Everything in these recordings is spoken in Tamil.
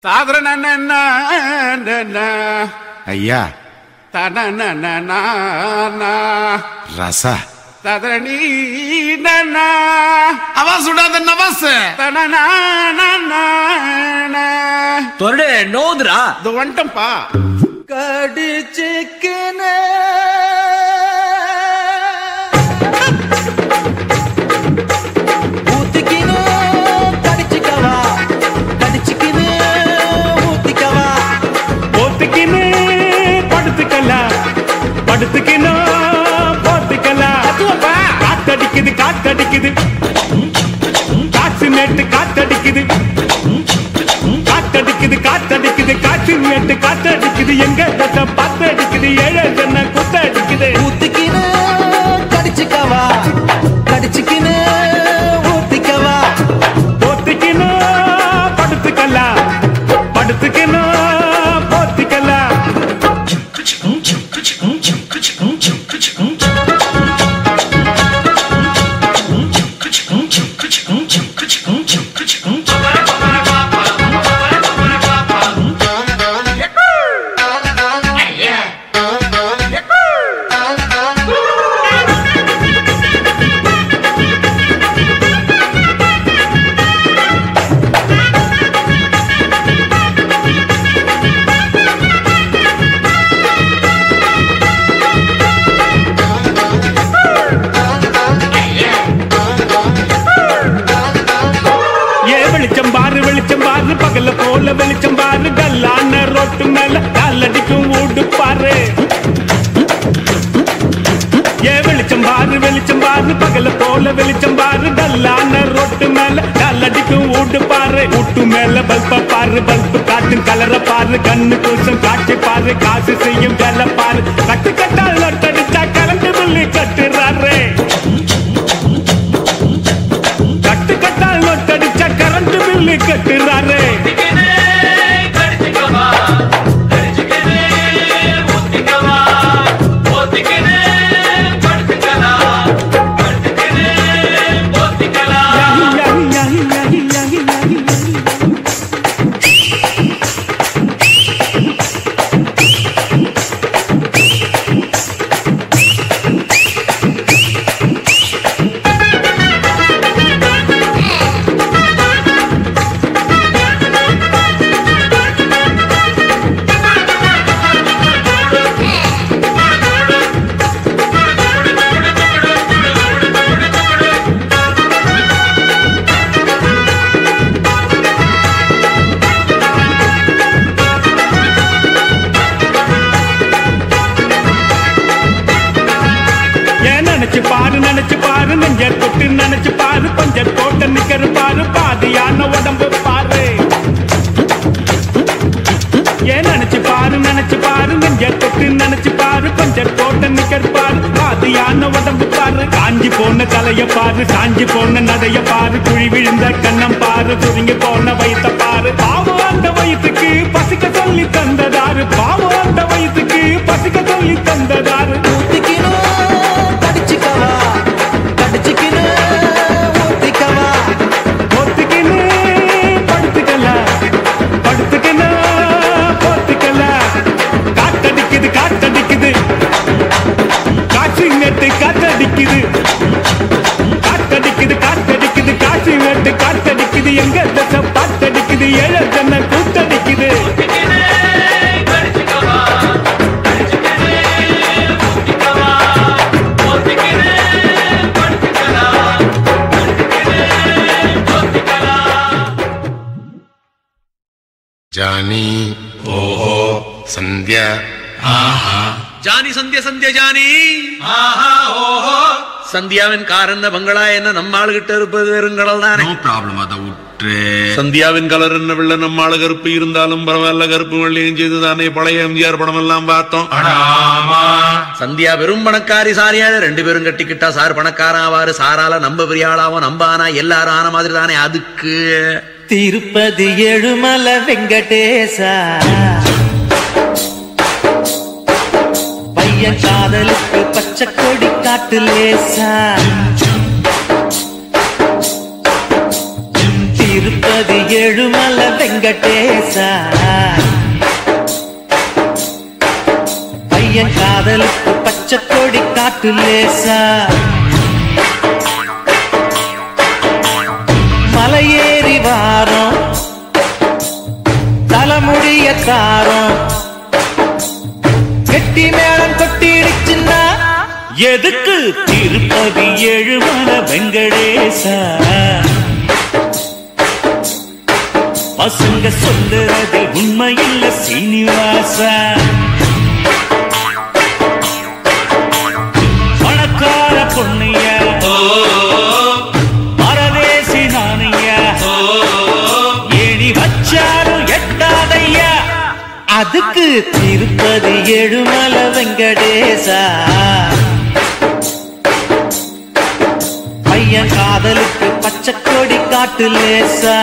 தாதர ஐயா தன ரச ததரணி அவ சுடாத நவாஸ் தொரடு நோதுரா இது வந்துட்டம்பா கடிச்சிக்கின ஊத்திக்கினு கடிச்சிக்கவா கடிச்சிக்கினு ஊத்திக்கவா போத்துக்கின்னு படுத்துக்கலாம் படுத்துக்கின்னு போத்துக்கலாம் காத்தடிக்குது காத்தடிக்குது காற்று மேட்டு காத்தடிக்குது காத்தடிக்குது காத்தடிக்குது காற்று மேட்டு காத்தடிக்குது எங்க தட்ட பாத்தடிக்குது ஏழ ஜன்ன குத்தடிக்குது ஊத்திக்கினு கடிச்சிக்கவா கடிச்சிக்கினு ஊத்திக்கவா போத்துக்கின்னு படுத்துக்கலாம் படுத்துக்கின்னு போத்திக்கலாம் ஏ வெளிச்சம் பாரு வெளிச்சம் பாரு பகல போல வெளிச்சம் பாரு கல்லான ரோட்டு மேல காலடிக்கும் ஊடு பாரு ஏ வெளிச்சம் பாரு வெளிச்சம் பாரு பகல போல வெளிச்சம் பாரு கல்லான ரோட்டு மேல காலடிக்கும் ஊடு பாரு ஊட்டு மேல பல்ப பாரு பல்பு காட்டும் கலர பாரு கண்ணு கூசம் காட்சி பாரு காசு செய்யும் வேலை பாரு கட்டு கட்டால் நட்டடிச்சா கரண்ட் பில்லு கட்டுறாரு கட்டு கட்டால் நொட்டடிச்ச கரண்ட் பில்லு கட்டுறாரு யாஹி, யாஹி, யாஹி, யாஹி, யாஹி, யாஹி, யாஹி. ஏன் நினைச்சு பாரு நினைச்சு பாரு நெஞ்ச தொட்டு நினைச்சு பாரு பஞ்ச போட்ட நிக்கிற பாரு பாதியான உடம்பு பாரு ஏன் நினைச்சு பாரு நினைச்சு பாரு நெஞ்ச தொட்டு நினைச்சு பாரு பஞ்ச போட்ட நிக்கிற பாரு பாதியான உடம்பு பாரு காஞ்சி போன தலைய பாரு சாஞ்சி போன நடைய பாரு குழி விழுந்த கண்ணம் பாரு சுருங்கி போன வயித்த பாரு பாவம் அந்த வயிற்றுக்கு பசிக்க சொல்லி தந்ததாரு பாவம் அந்த வயிற்றுக்கு பசிக்க சொல்லி தந்ததாரு ஊத்திக்கினு கடிச்சிக்கவா கடிச்சிக்கினு ஊத்திக்கவா போத்துக்கின்னு படுத்துக்கல படுத்துக்கின்னு போத்துக்கல காத்தடிக்குது காத்தடிக்குது காற்று நெட்டு காத்தடிக்குது காத்தடிக்குது காத்தடிக்குது காற்று நெட்டு காத்தடிக்குது எங்க தசை பாத்தடிக்குது ஏழ ஜன்ன கூத்தடிக்குது ಜಾನಿ ಓಹೋ ಸಂಧ್ಯಾ ஜானி சந்திய சந்திய ஜானி சந்தியாவின் கார் என்ன பங்களா என்ன நம்ம ஆளுகிட்ட இருப்பது வெறுங்கடல் தானே ನೋ ಪ್ರಾಬ್ಲಮ್ ಅದ ಉಟ್ರೆ சந்தியாவின் கலர் என்ன வெள்ள நம்ம ஆளு கருப்பு இருந்தாலும் பரவாயில்ல கருப்பு வெள்ளையும் செய்து தானே பழைய எம்ஜிஆர் படம் எல்லாம் பார்த்தோம் சந்தியா வெறும் பணக்காரி சாரியால ரெண்டு பேரும் கட்டிக்கிட்டா சார் பணக்காரன் ஆவாரு சாரால நம்ம பெரிய ஆளாவும் நம்ம ஆனா எல்லாரும் ஆன மாதிரி தானே அதுக்கு திருப்பதி எழுமல வெங்கடேசா பையன் காதலுக்கு பச்சை கொடி காட்டு லேசா திருப்பதி ஏழுமலை வெங்கடேசா பையன் காதலுக்கு பச்சை கொடி காட்டு லேசா மலையேறி வாரம் தலைமுடிய தாரம் கெட்டி மேளம் கொட்டிடுச்சுன்னா எதுக்கு திருப்பதி ஏழுமலை வெங்கடேசா பசங்க சொல்லுறது உண்மையில்ல சீனிவாசா பணக்கார பொண்ணைய பரதேசி நானைய ஏணி வச்சாலும் எட்டாதையா அதுக்கு திருப்பதி ஏழுமலை வெங்கடேசா பையன் காதலுக்கு பச்சை கொடி காட்டு லேசா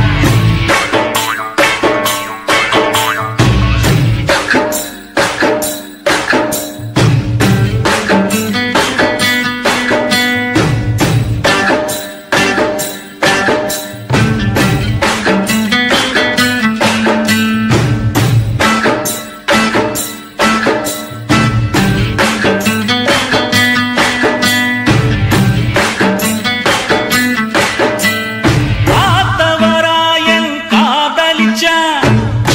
காத்தவராயன் காதலிச்சான்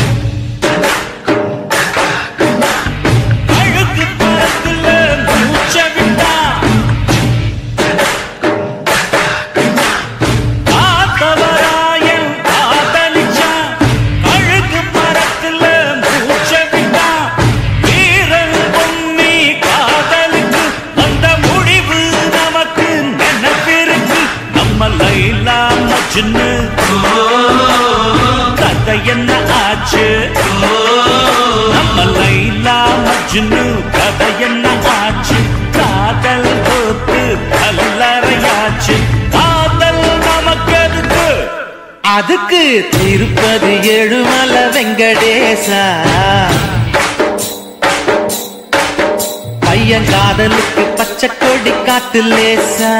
அழுக்கு பழத்துல மூச்ச விட்டான் காத்தவராயன் காதலிச்சான் அழுக்கு பழத்துல மூச்ச விட்டான் வீரன் பொன்னி காதலுக்கு அந்த முடிவு நமக்கு நினைப்பிருக்கு நம்ம லைலா மஜ்னு கதை என்ன ஆச்சு நம்ம லைலா மஜ்னு கதை என்ன ஆச்சு காதல் போத்து கல்லறையாச்சு காதல் நமக்கு எதுக்கு அதுக்கு திருப்பதி ஏழுமலை வெங்கடேசா பையன் காதலுக்கு பச்சை கொடி காட்டு லேசா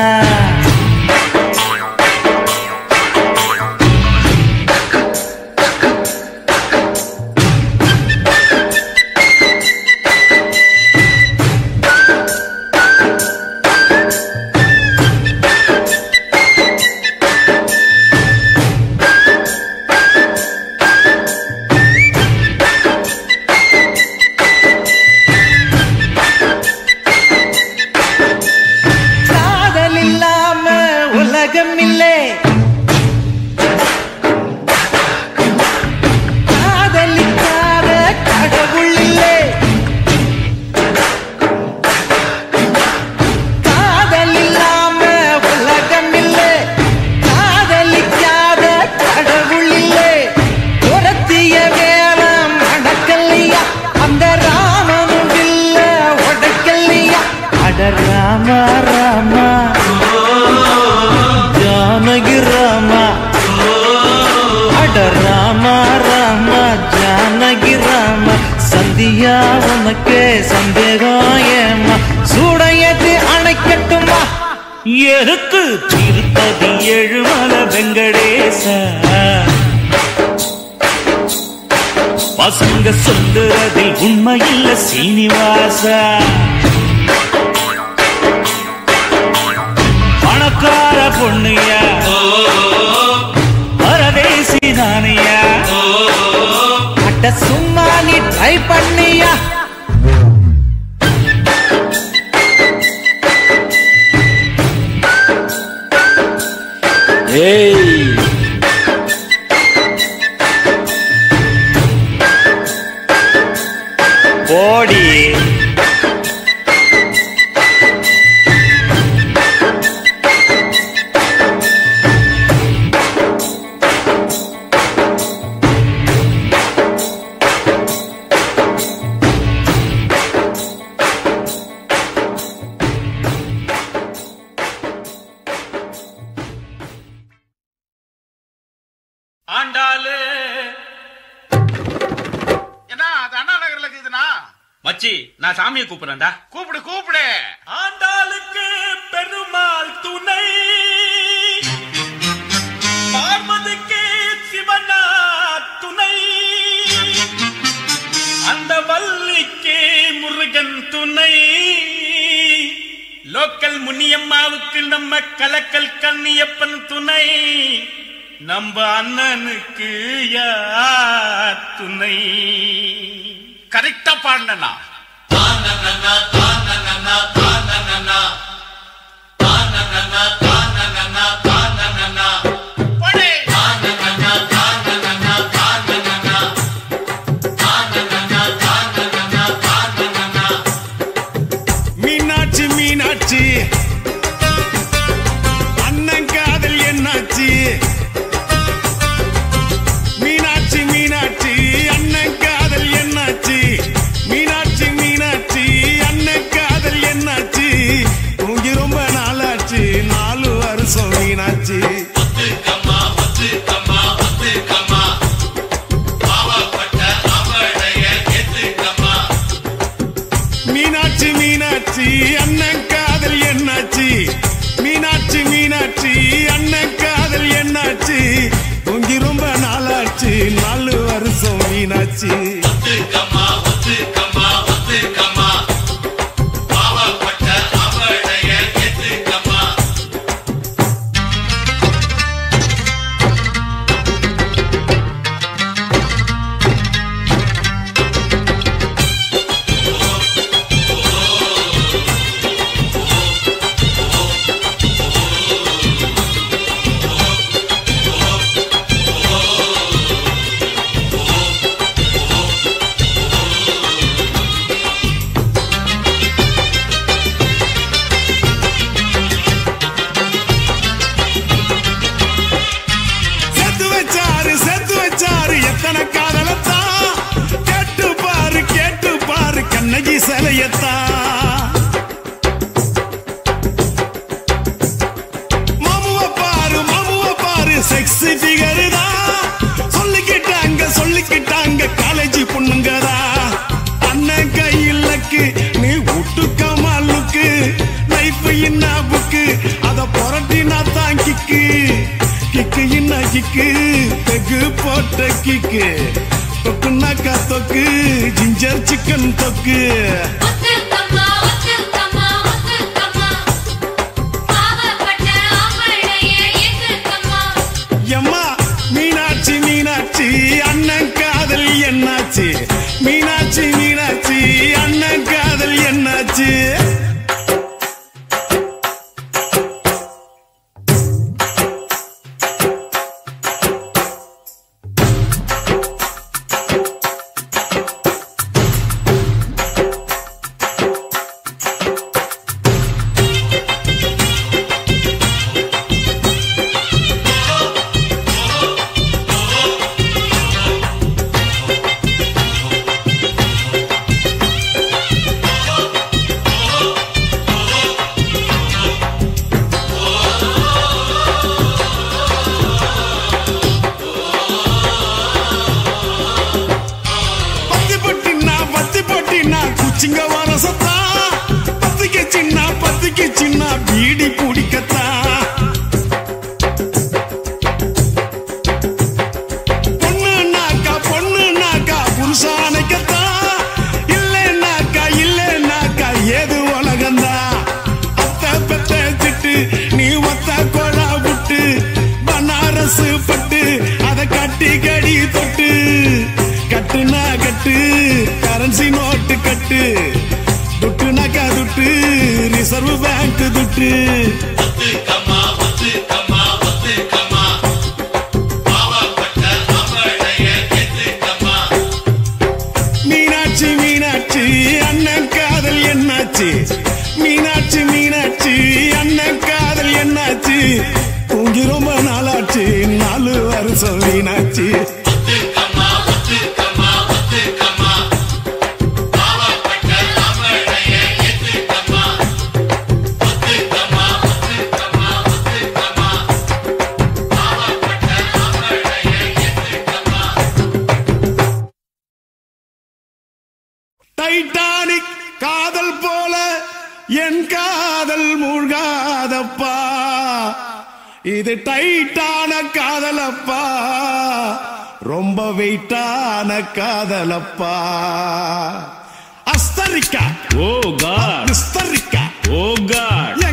காதல் இல்லாம உலகம் இல்லை காதலிக்காத கடவுள் இல்லை காதல் இல்லாம உலகம் இல்லை காதலிக்காத கடவுள் இல்லை துரத்திய வேலம் அடக்கல்லையா அந்த ராமனும் இல்ல உடக்கல்லையா அட ராமா ராமா ஜானகி ராமா அட ராமா ராமா ஜானகி ராமா சந்தியா உனக்கு சந்தேகம் ஏமா சூடையது அணைக்கட்டுமா எதுக்கு திருப்பதி ஏழுமலை வெங்கடேசா பசங்க சொல்லுறதில் உண்மையில்ல சீனிவாசா பணக்கார பொண்ணுயா பரதேசி நானையா அட சும்மா நீ ட்ரை பண்ணியா ஏய் போடி ஆண்டாளு என்ன அது அண்ணா நகர்ல இருக்குதுண்ணா மச்சி நான் சாமியை கூப்பிடுறேன்டா கூப்பிடு கூப்பிடு ஆண்டாளுக்கு பெருமாள் துணை பார்வதிக்கு லோக்கல் முனியம்மாவுக்கு நம்ம கலக்கல் கண்ணியப்பன் துணை நம்ம அண்ணனுக்கு யார் துணை கரெக்டா பாடினா மீனாட்சி மீனாட்சி அண்ணன் காதல் என்னாச்சு மீனாட்சி மீனாட்சி அண்ணன் காதல் என்னாச்சு மீனாட்சி மீனாட்சி அண்ணன் காதல் என்னாச்சு தூங்கி ரொம்ப நாளாச்சு நாலு வருஷம் மீனாட்சி மீனாட்சி மீனாட்சி அண்ணன் காதல் என்னாச்சு மீனாட்சி மீனாட்சி அண்ணன் காதல் என்னாச்சு தூங்கி ரொம்ப நாளாச்சு நாலு வருஷம் மீனாட்சி செத்து வச்சாரு செத்து வச்சாரு எத்தனை காதலத்தான் கேட்டு பாரு கேட்டு பாரு கண்ணகி சிலையத்தான் மாமுவ பாரு மாமுவ பாரு செக்ஸி ஃபிகர் தான் சொல்லிக்கிட்டாங்க சொல்லிக்கிட்டாங்க காலேஜ் பொண்ணுங்கதா அண்ணன் கையிலக்கு நீ விட்டுக்கமா லுக்கு லைஃப் என்ன புக்கு அத புரட்டினா தான் கிக்கு கிக்கு என்ன கிக்கு பெகு போட்ட கிக்கு தொக்குனாக்கா தொக்கு ஜிஞ்சர் சிக்கன் தொக்கு ஒத்துக்கம்மா ஒத்துக்கம்மா ஒத்துக்கம்மா பாவப்பட்ட ஆம்பளைய ஏத்துக்கம்மா எம்மா மீனாட்சி மீனாட்சி அண்ணன் காதல் என்னாச்சு மீனாட்சி மீனாட்சி அண்ணன் காதல் என்னாச்சு பத்தி பொட்டினா பத்தி பொட்டினா குச்சிங்க வரசத்தா பத்திக்கு சின்ன பத்திக்கு சின்ன பீடி பிடிக்கத்தா பொண்ணுனாக்கா பொண்ணுனாக்கா புருஷானைக்கத்தா இல்லைனாக்கா இல்லைனாக்கா ஏது உலகந்தா அத்த பெத்த திட்டு நீ ஒத்த கொழா விட்டு பனாரசு பட்டு அத கட்டி கடி தொட்டு கட்டுனா கட்டு கரன்சி நோட்டு கட்டு துட்டுனாக்கா துட்டு ரிசர்வ் பேங்க் துட்டு மீனாட்சி மீனாட்சி அண்ணன் காதல் என்னாச்சு மீனாட்சி மீனாட்சி அண்ணன் காதல் என்னாச்சு தூங்கி ரொம்ப நாளாச்சு நாலு வருஷம் மீனாட்சி டைட்டானிக் காதல் போல என் காதல் மூழ்காதப்பா இது டைட்டான காதலப்பா ரொம்ப வெயிட்டான காதலப்பா அஸ்தரிக்கா ஓ காட் விஸ்தரிக்கா ஓ காட்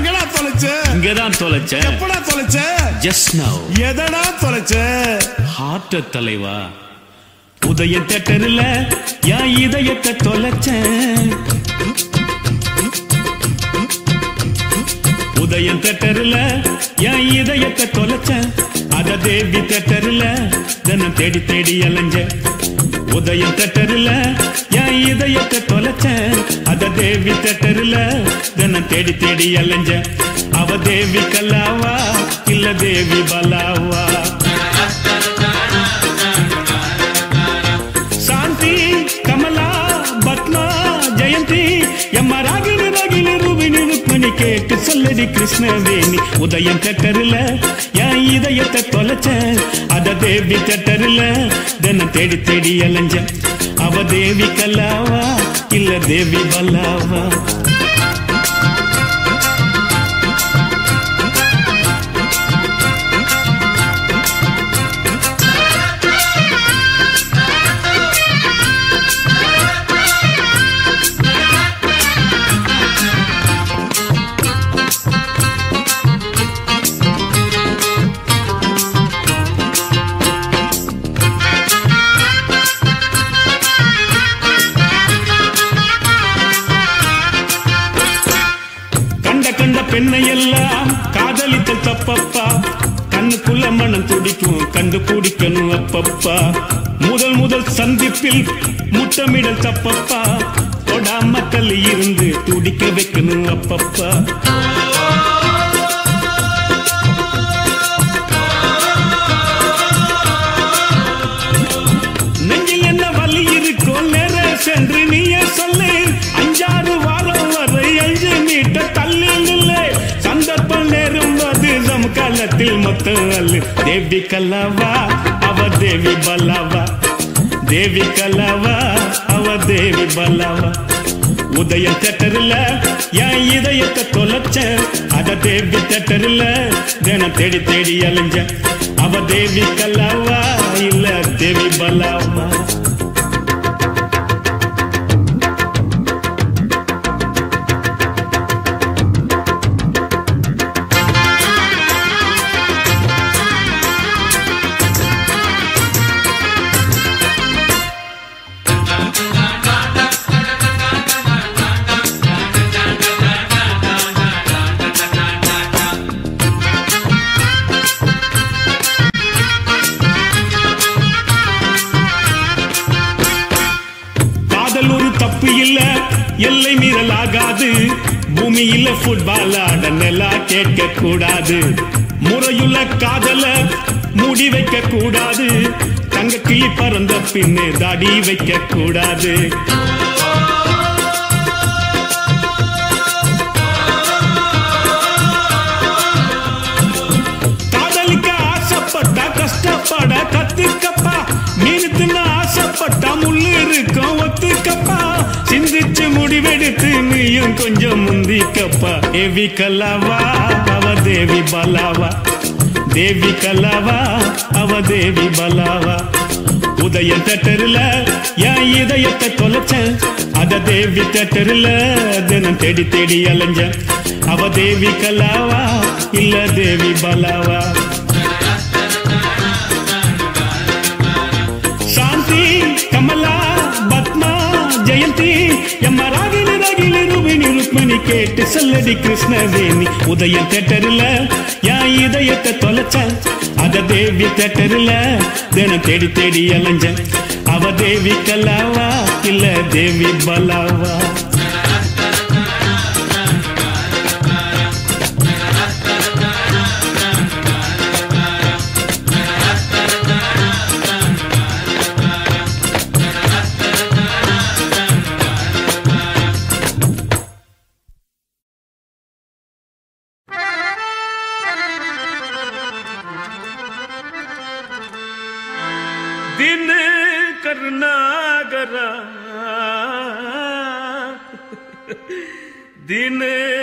இங்கதான் தொலைச்சேன் எப்படா தொலைச்ச ஜஸ்ட் நவ் எதடா தொலைச்ச ஹார்ட் தலைவா உதய தேட்டரில் என் இதயத்தை தொலைச்சேன் உதயம் தேட்டரில் என் இதயத்தை தொலைச்சேன் அத தேவி தேட்டரில் தினம் தேடி தேடி அலைஞ்சேன் உதயம் தேட்டரில் என் இதயத்தை தொலைச்சேன் அத தேவி தேட்டரில் தினம் தேடி தேடி அலைஞ்சேன் அவ தேவி கல்லாவா இல்ல தேவி பலாவா சாந்தி கமலா பத்மா ஜெயந்தி எம்ம ராகினி ராகினி ரூபினி ருக்மிணி கேட்டு சொல்லடி கிருஷ்ணவேணி உதயம் தட்டரில் என் இதயத்தை தொலைச்சேன் அத தேவி தட்டரில் தினம் தேடி தேடி அலைஞ்சேன் அவ தேவி கல்லாவா இல்ல தேவி பல்லாவா கண்ட கண்ட பெண்ணை எல்லாம் காதலித்தல் தப்பப்பா கண்ணுக்குள்ள மனம் துடிக்கும் கண்டு பிடிக்கணும் அப்பப்பா முதல் முதல் சந்திப்பில் முத்தமிடல் தப்பப்பா தொடாம தள்ளி இருந்து துடிக்க வைக்கணும் அப்பப்பா நெஞ்சில் என்ன வலி இருக்கும் நேர சென்று நீயே சொல்லு அஞ்சாறு வாரம் வரை அஞ்சு மீட்டர் தள்ளி நில்லு சந்தர்ப்பம் நேரும் போது நம் காலத்தில் மொத்தம் அல்லு தேவி கல்லாவா அவ தேவி பல்லாவா தேவி கல்லாவா அவ தேவி பல்லாவா உதயம் தேட்டரில் என் இதயத்தை தொலைச்ச அத தேவி தேட்டரில் தினம் தேடி தேடி அலைஞ்ச அவ தேவி கல்லாவா இல்ல தேவி பல்லாவா காதல் ஒரு தப்பு இல்ல எல்லை மீறல் ஆகாது பூமியில ஃபுட்பால் ஆட நிலா கேட்க கூடாது முறையுள்ள காதல மூடி வைக்க கூடாது தங்க கிளி பறந்த பின்னே தாடி வைக்க கூடாது காதலிக்க ஆசைப்பட்டா கஷ்டப்பட கத்துக்கப்பா மீன் தின்ன ஆசைப்பட்டா முள்ளு இருக்கும் ஒத்துக்கப்பா சிந்திச்சு முடிவெடுத்து நீயும் கொஞ்சம் முந்திக்கப்பா தேவி கல்லாவா அவ தேவி பலாவா தேவி கல்லாவா அவ தேவி பலாவா உதயம் தட்டருல என் இதயத்தை தொலைச்சேன் அத தேவி தட்டருல தினம் தேடி தேடி அலைஞ்சேன் அவ தேவி கல்லாவா இல்ல தேவி பலாவா சாந்தி கமலா பத்மா ஜெயந்தி எம்ம ராகினி ராகினி ரூபினி ருக்மிணி கேட்டு சொல்லடி கிருஷ்ணவேணி உதயம் தேட்டரில் என் இதயத்தை தொலைச்சேன் அத தேவி தேட்டரில் தினம் தேடி தேடி அலைஞ்சேன் அவ தேவி கல்லாவா இல்ல தேவி பலாவா दिन करनागरा दिन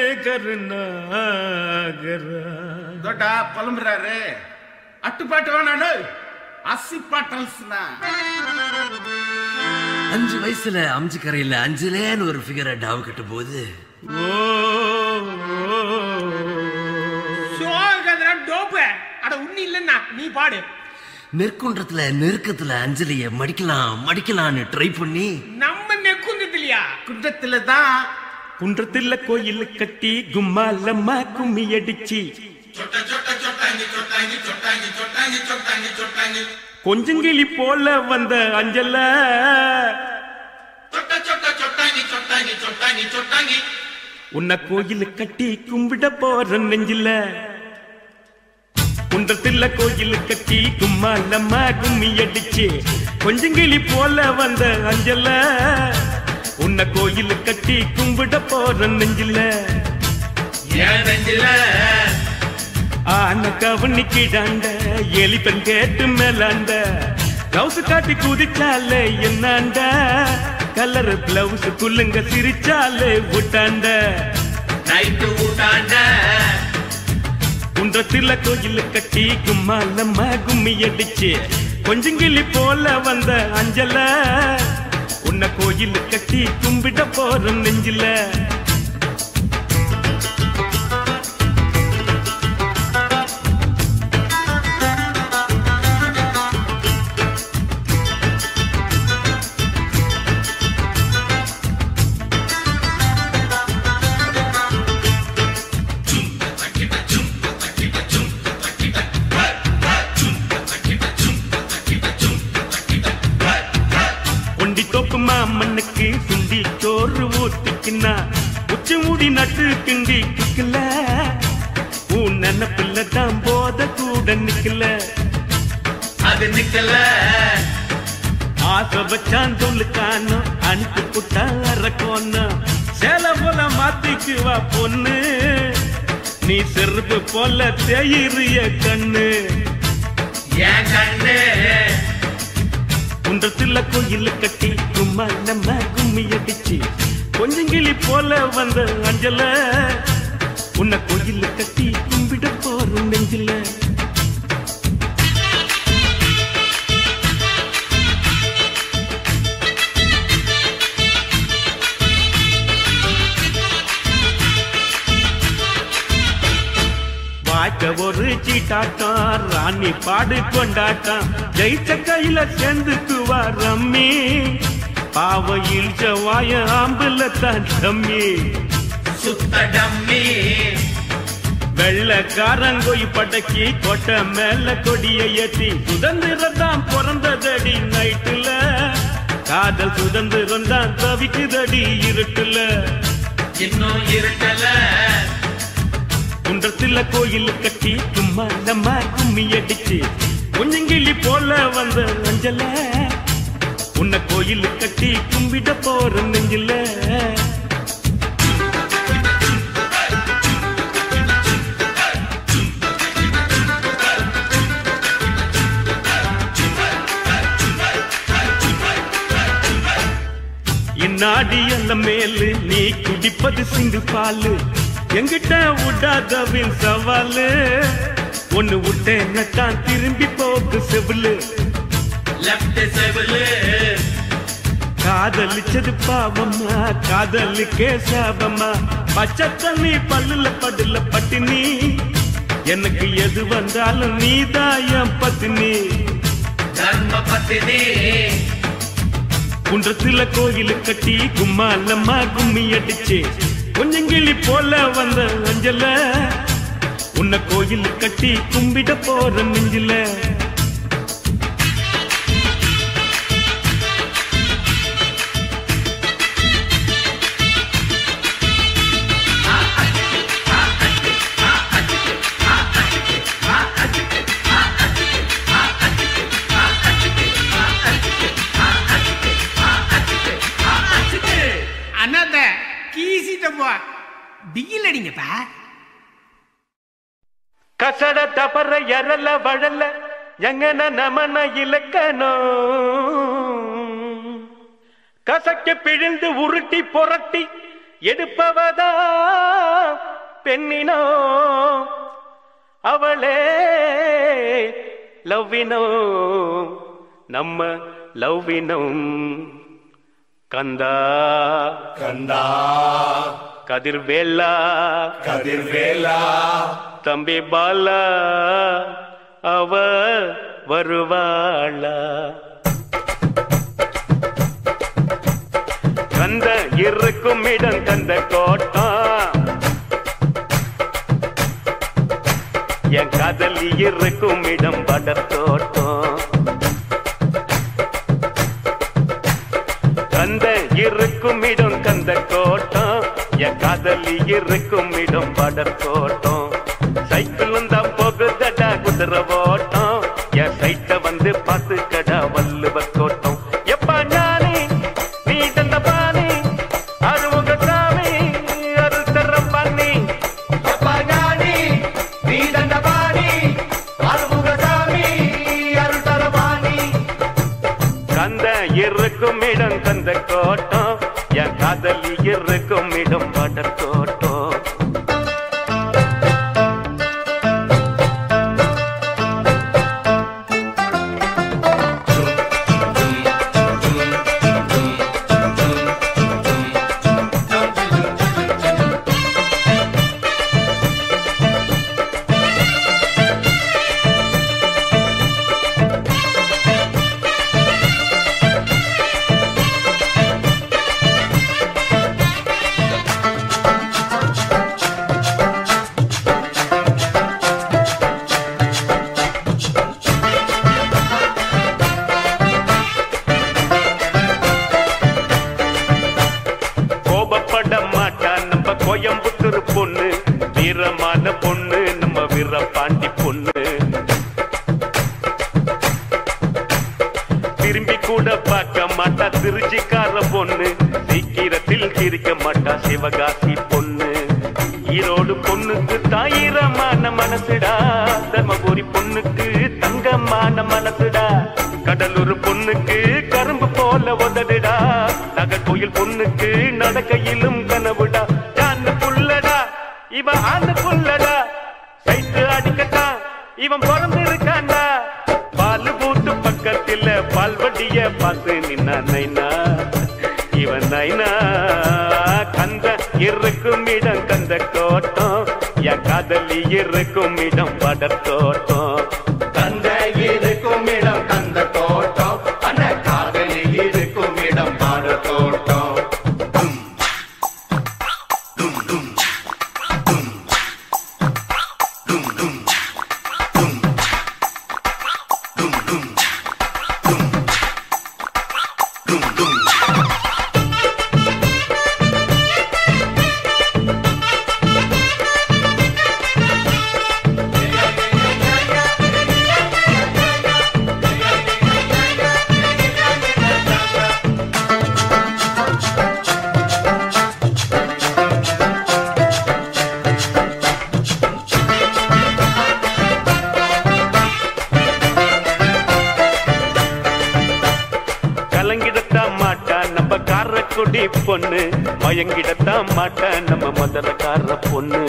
करनागरा ದೊಡ್ಡ ಪಲಂಬ್ರಾರೆ ಅಟ್ಟುಪಾட்டு வேணாடு அசிப்பாட்டல்ஸ்னா அஞ்சு வயசுல அம்ஜி கரையில அஞ்சுலேன்னு ஒரு ஃபிகரை டாவு கட்டும் போது ஓ அட உண்ணி இல்லன்னா நீ பாடு நெற்குன்றத்துல நெருக்கத்துல அஞ்சலிய மடிக்கலாம் மடிக்கலாம்னு ட்ரை பண்ணி நம்ம நெக்குந்ததுலையா குன்றத்துல தான் குன்றத்துல கோயில் கட்டி கும்மாலம்மா கும்மி அடிச்சு கொஞ்சங்கிளி போல வந்த அஞ்சல உன்னை கோயில் கட்டி கும்பிட போற நெஞ்சில குன்றத்துல கோயில் கட்டி கும்மாலம்மா கும்மி அடிச்சு கொஞ்சங்கிளி போல வந்த அஞ்சல உன்னை கோயில் கட்டி கும்பிட போற நெஞ்சில ஏன் நெஞ்சில ஆன கவனிக்கிடாண்ட எலிப்பெண் கேட்டு மேலாண்ட கவுசு காட்டி குதிச்சாலே என்னாண்ட கலர் பிளவுஸ் குள்ளுங்க சிரிச்சாலே விட்டாண்ட நைட்டு ஊட்டாண்ட குன்றத்துல கோயில் கட்டி கும்மாலம்மா கும்மி அடிச்சு கொஞ்சங்கிளி போல வந்த அஞ்சல உன்னை கோயில் கட்டி கும்பிட போற நெஞ்சில ஒண்டி தோப்பு மாமண்ணுக்கு சுண்டி சோறு ஊத்திக்கினா உச்சி மூடி நட்டு கிண்டி கிக்கல உன் நினப்பில்ல தான் போத கூட நிக்கல அது நிக்கல ஆசை வச்சான் சொல்லுக்கானோ அனுப்பி புட்டா அரக்கோன்னு சேல போல மாத்திக்குவா பொண்ணு நீ செருப்பு போல தேயிறிய கண்ணு ஏன் கண்ணு குன்றத்துல கோயில் கட்டி கும்மா நம்ம கும்மி அடிச்சு கொஞ்சங்கிளி போல வந்த அஞ்சல உன்னை கோயில் கட்டி கும்பிட போற நெஞ்சில வாய்க்க ஒரு சீட்டாட்டம் ராணி பாடு கொண்டாட்டம் ஜெயிச்ச கையில சேர்ந்துக்குவா ரம்மி பாவ இழிச்ச வாய ஆம்புல தான் தம்மி சுத்த டம்மி வெள்ளக்காரங்கோய் படக்கி கொட்ட மேல கொடிய ஏத்தி சுதந்திரம் தான் பிறந்ததடி நைட்டுல காதல் சுதந்திரம் தான் தவிக்குதடி இருட்டுல இன்னும் இருக்கல குன்றத்துல கோயில் கட்டி சும்மா நம்ம கும்மி அடிச்சு கொஞ்சங்கிளி போல வந்த அஞ்சல உன்னை கோயில் கட்டி கும்பிட போற நெஞ்சில இந்நாடி அல்ல மேலு நீ குடிப்பது சிங்கு பாலு எங்கிட்ட விடாதவின் சவாலு ஒண்ணு விட்டேன்னு தான் திரும்பி போக்கு செவிலு லெப்ட் செவிலு காதலிச்சது பாவம்மா காதலிக்கே சாபம்மா பச்சை தண்ணி பல்லுல படுல பட்டினி எனக்கு எது வந்தாலும் நீதான் என் பத்தினி தர்ம பத்தினி குன்றத்துல கோயில் கட்டி கும்மாலம்மா கும்மி அடிச்சு கொஞ்சங்கிளி போல வந்த அஞ்சல உன்னை கோயில் கட்டி கும்பிட போற நெஞ்சில அண்ணாத்த கீசிட்டப்பா பிகில் அடிங்கப்பா கசட தபர எரல வழல எங்கன நமன இலக்கணோ கசக்க பிழிந்து உருட்டி புரட்டி எடுப்பவதா பெண்ணினோ அவளே லவ்வினோ நம்ம லவ்வினம் கந்தா கந்தா கதிர்வேலா கதிர்வேலா தம்பி பாலா அவ வருவாளா கந்த இருக்கும் இடம் கந்த கோட்டம் என் காதல் இருக்கும் இடம் படத்தோட்டம் கந்த இருக்கும் இடம் கந்த கோட்டம் என் காதல் இருக்கும் இடம் படத்தோட்டம் சைக்கிளும் தான் போகுதடா குதிரை ஓட்டம் என் சைட்ட வந்து பார்த்து கடா வள்ளுவர் தோட்டம் எப்பா ஞானி நீ தந்த பாணி அருமுக சாமி அருள் தர பண்ணி எப்பா ஞானி நீ தந்த பாணி அருமுக சாமி அருள் தர பாணி கந்த இருக்கும் இடம் கந்த கோட்டம் என் காதலி இருக்கும் இடம் படத்தோட்டம் கோபப்பட மாட்டா நம்ம கோயம்புத்தூர் பொண்ணு வீரமான பொண்ணு நம்ம வீரபாண்டி பொண்ணு திரும்பி கூட பார்க்க மாட்டா திருச்சிக்கார பொண்ணு சீக்கிரத்தில் சிரிக்க மாட்டா சிவகாசி பொண்ணு ஈரோடு பொண்ணுக்கு தாயிரமான மனசுடா தர்மபுரி பொண்ணுக்கு தங்கமான மனசுடா கடலூர் பொண்ணுக்கு கரும்பு போல உதடுடா நகர்கோயில் பொண்ணுக்கு நடக்கையிலும் கனவுடா ஜான்னு புள்ளடா இவன் ஆண்டு புள்ளடா சைட்டு அடிக்கட்டா இவன் பிறந்து இருக்காண்டா பால் பூத்து பக்கத்துல பால்வடிய பார்த்து நின்னா நைனா இவன் நைனா கந்த இருக்கும் இடம் கந்த கோட்டம் என் காதலி இருக்கும் இடம் படத்தோட்டம் கந்த இருக்கும் இடம் கந்த கோட்டம் அந்த காதலி இருக்கும் இடம் படத்தோட்டம் கலங்கிடத்தான் மாட்டா நம்ம காரக்குடி பொண்ணு மயங்கிடத்தான் மாட்டா நம்ம மதுரக்கார பொண்ணு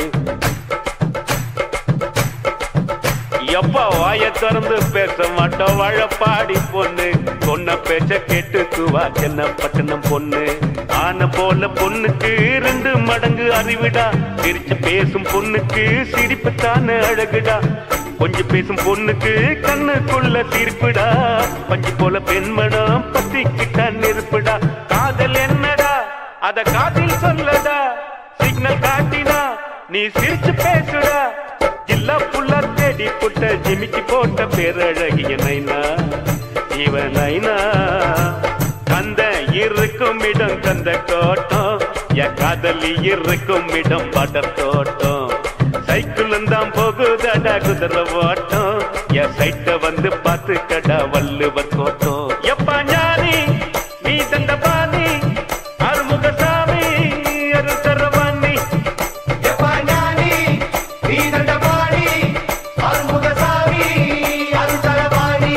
எப்பா வாய திறந்து பேச மாட்டோம் வாழப்பாடி பொண்ணு பொண்ண பேச்ச கேட்டு துவா சென்ன பட்டணம் பொண்ணு ஆன போல பொண்ணுக்கு ரெண்டு மடங்கு அறிவிடா சிரிச்சு பேசும் பொண்ணுக்கு சிரிப்பு தானே அழகுடா கொஞ்சம் பேசும் பொண்ணுக்கு கண்ணுக்குள்ள தீர்ப்புடா பஞ்சு போல பெண்மடம் பத்திக்கிட்ட நெருப்புடா காதல் என்னடா அத காதில் சொல்லடா சிக்னல் காட்டினா நீ சிரிச்சு பேசுடா ஜில்லா புள்ள தேடி புட்ட ஜிமிக்கி போட்ட பேரழகிய நைனா இவன் நைனா கந்த இருக்கும் இடம் கந்த கோட்டம் என் காதலி இருக்கும் இடம் படர் தோட்டம் சைக்கிளும் தான் போகுதடா குதிரை ஓட்டம் என் சைட்ட வந்து பார்த்து கடா வள்ளுவர் கோட்டம் எப்பா ஞானி நீ தந்த பாணி அருமுக சாமி அருள் தரவாணி எப்பா ஞானி நீ தந்த பாணி அருமுக சாமி அருள் தரவாணி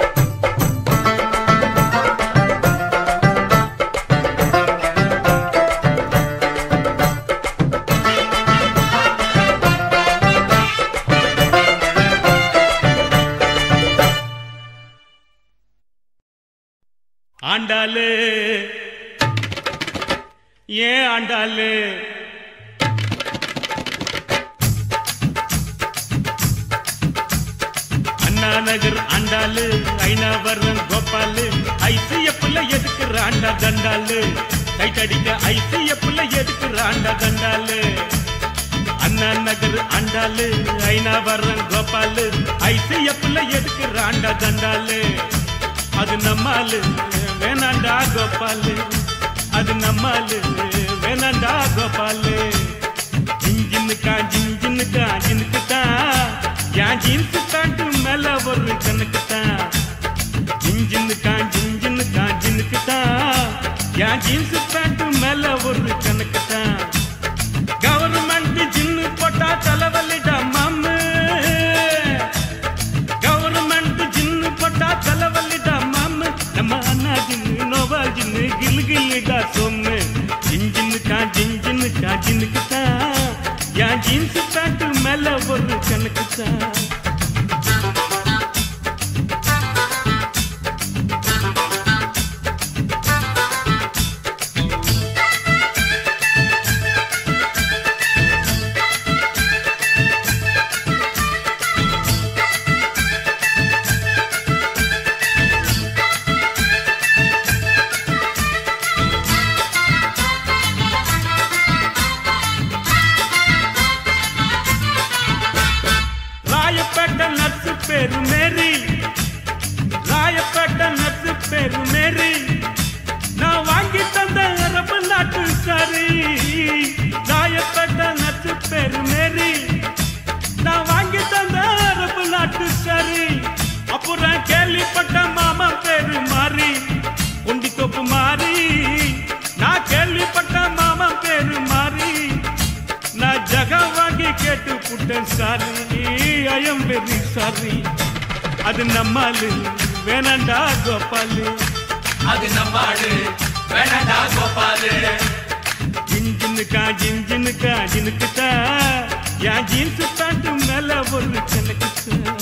ஆண்டாளு ஏன் ஆண்டாளு அண்ணா நகர் ஆண்டாளு ஐநாவரம் கோபாலு ஐசிஎஃப்ல எதுக்குறாண்டா தண்டாலு டைட் அடிக்க ஐசிஎஃப்ல எதுக்குறாண்டா தண்டாலு அண்ணா நகர் ஆண்டாளு ஐநாவரம் கோபாலு ஐசிஎஃப்ல எதுக்குறாண்டா தண்டாலு அது நம்மாலு வேணாண்டா கோபாலு அது நம்மாலு வேணாண்டா கோபாலு ஜிஞ்சின்னுக்கா ஜிஞ்சின்னுக்கா ஜினுக்கு தான் என் ஜீன்ஸ் பேண்ட் மேல ஒரு கணக்கு தான் ஜிஞ்சின்னுக்கா ஜிஞ்சின்னுக்கா ஜினுக்கு தான் என் ஜீன்ஸ் பேண்ட் மேல ஒரு கணக்கு தான் கவர்மெண்ட் ஜின்னு போட்டா தலைவலிடா மாமு கவர்மெண்ட் ஜின்னு போட்டா தலைவலிடா மாமு நம்ம அண்ணா ஜின்னு நோவா ஜின்னு கிலு கிலுடா சொம்மு ஜிஞ்சின்னுக்கா ஜிஞ்சின்னுக்கா ஜினுக்கு தான் என் ஜீன்ஸ் பேண்ட் மேல ஒரு கணக்கு தான் ராயப்பேட்டை நர்ஸு பேரு மேரி ராயப்பேட்டை நர்ஸு பேரு மேரி நான் வாங்கி தந்த அரபு நாட்டு சாரி ராயப்பேட்டை நர்ஸு பேரு மேரி நான் வாங்கி தந்த அரபு நாட்டு சாரி அப்புறம் கேள்விப்பட்ட மாமா பேரு மாறி குண்டி தொப்பு மாறி நான் கேள்விப்பட்ட மாமா பேரு மாறி நான் ஜக வாங்கி கேட்டு புட்டேன் சாரி ஐயம் வெரி சாரி அது நம்மாலு வேணாண்டா கோபாலு அது நம்மாடு வேணடா கோபாலு ஜின்ஜினுக்கா ஜின்ஜினுக்கா ஜினுக்குதா என் ஜீன்ஸ் பேண்ட் மேல ஒரு கணக்கு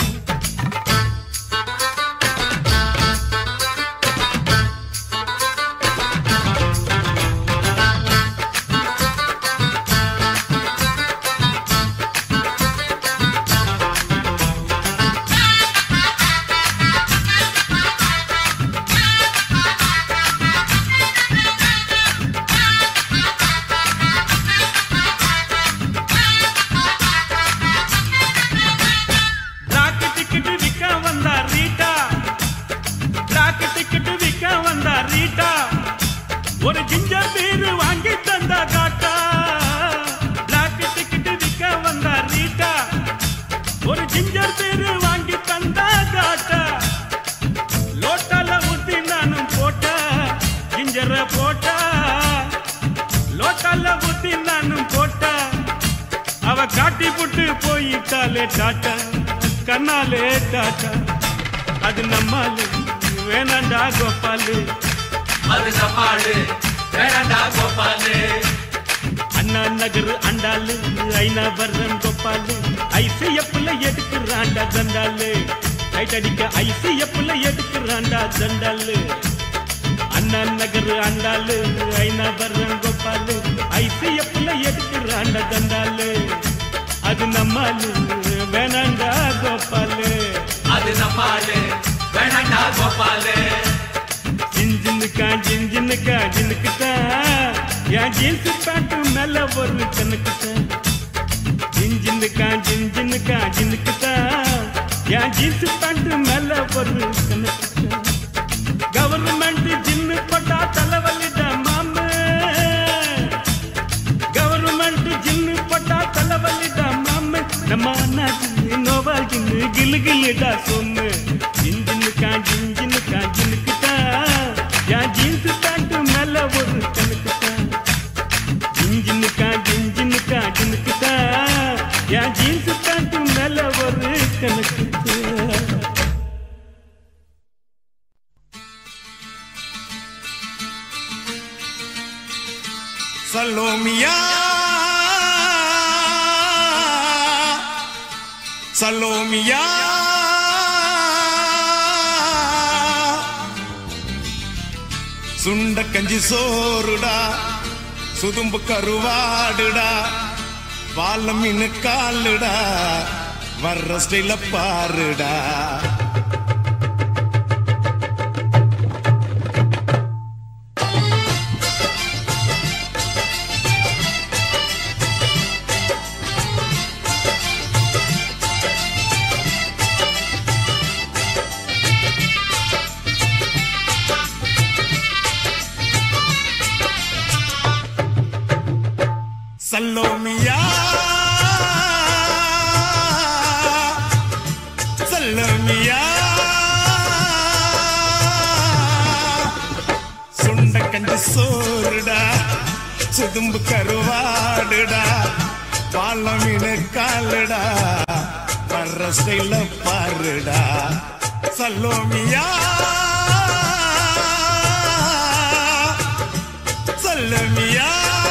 ராக்கு டிக்கெட் விற்க வந்தா ரீட்டா ராக்கு டிக்கெட் விற்க வந்தா ரீட்டா ஒரு ஜிஞ்சர் பீர் வாங்கி தந்தா காட்டா ராக்கு டிக்கெட் விற்க வந்தா ரீட்டா ஒரு ஜிஞ்சர் பீர் வாங்கி தந்தா காட்டா லோட்டால ஊத்தி நானும் போட்டா ஜிஞ்சர போட்டா லோட்டால ஊத்தி நானும் போட்டா அவ காட்டி புட்டு போயிட்டாலே டாட்டா கண்ணாலே டாட்டா அது நம்மாலு வேணாண்டா கோபாலு அது நம்மாடு வேணடா கோபாலு அண்ணா நகர் அண்டாலு ஐநா வர்றன் கோபாலு ஐசிஎஃப்ல எடுக்கிறாண்டா தண்டாலு டைட் அடிக்க ஐசிஎஃப்ல எடுக்கிறாண்டா தண்டாலு அண்ணா நகர் அண்டாலு ஐநா வர்றன் கோபாலு ஐசிஎஃப்ல எடுக்கிறாண்டா தண்டாலு அது நம்மாலு வேணாண்டா கோபாலு அது நம்மாடு வேணடா கோபாலு ஜின்ஜினுக்கா ஜின்ஜினுக்கா ஜினுக்குதா என் ஜீன்ஸ் பேண்ட் மேல ஒரு கணக்குதா ஜின்ஜினுக்கா ஜின்ஜினுக்கா ஜினுக்குதா என் ஜீன்ஸ் பேண்ட் மேல ஒரு கணக்குதா கவர்மெண்ட் ஜின்னு போட்டா தலைவலிடா மாமு கவர்மெண்ட் ஜின்னு போட்டா தலைவலிடா மாமு நம்ம அண்ணா ஜின்னு நோவா ஜின்னு கிலு கிலுடா சொன்னு ஜின்ஜினுக்கா ஜின்ஜினுக்கா ஜினுக்குதா என் ஜீன்ஸ் பேண்ட் மேல ஒரு கணக்குதா ஜின்ஜினுக்கா ஜின்ஜினுக்கா ஜினுக்குதா என் ஜீன்ஸ் பேண்ட் மேல ஒரு கணக்குதா சலோமியா சலோமியா சுண்ட கஞ்சி சோறுடா சுதும்பு கருவாடுடா பாலம் மீன் காலுடா வர்ற ஸ்டைல பாருடா சல்லோமியா சல்லோமியா சுண்ட கஞ்சி சோறுடா சுதும்பு கருவாடுடா பாலமீனு காலுடா வர்ற ஸ்டைல பாருடா சல்லோமியா சல்லமியா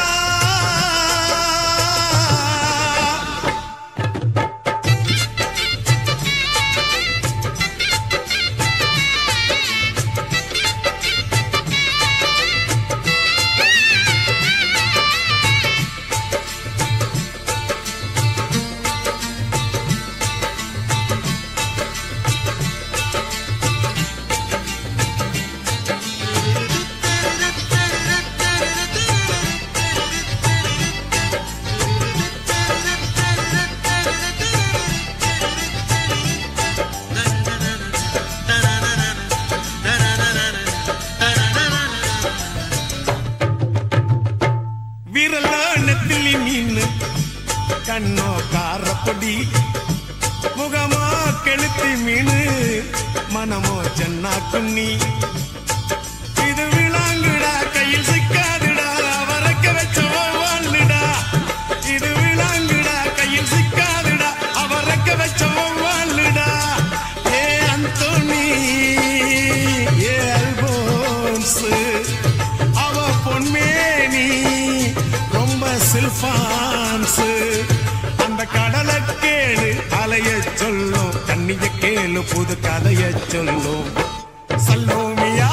விரலோ நெத்திலி மீன் கண்ணோ காரப்பொடி முகமோ கெளுத்தி மீன் மனமோ சென்னா குன்னி இது விளாங்குடா கையில் சிக்காதுடா அவரக்க வச்ச வாழ்டா இது விளாங்குடா கையில் சிக்காதுடா அவரக்க வச்ச வாழ்டா ஏ அந்தோனி ஏ அல்போன்ஸ் அவ பொன்மேனி ரொம்ப சில்பான்ஸ் அந்த கடலை கேளு அலைய சொல்லும் தண்ணிய கேளு புது கதைய சொல்லும் சல்லோமியா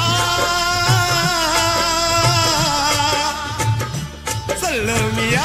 சல்லோமியா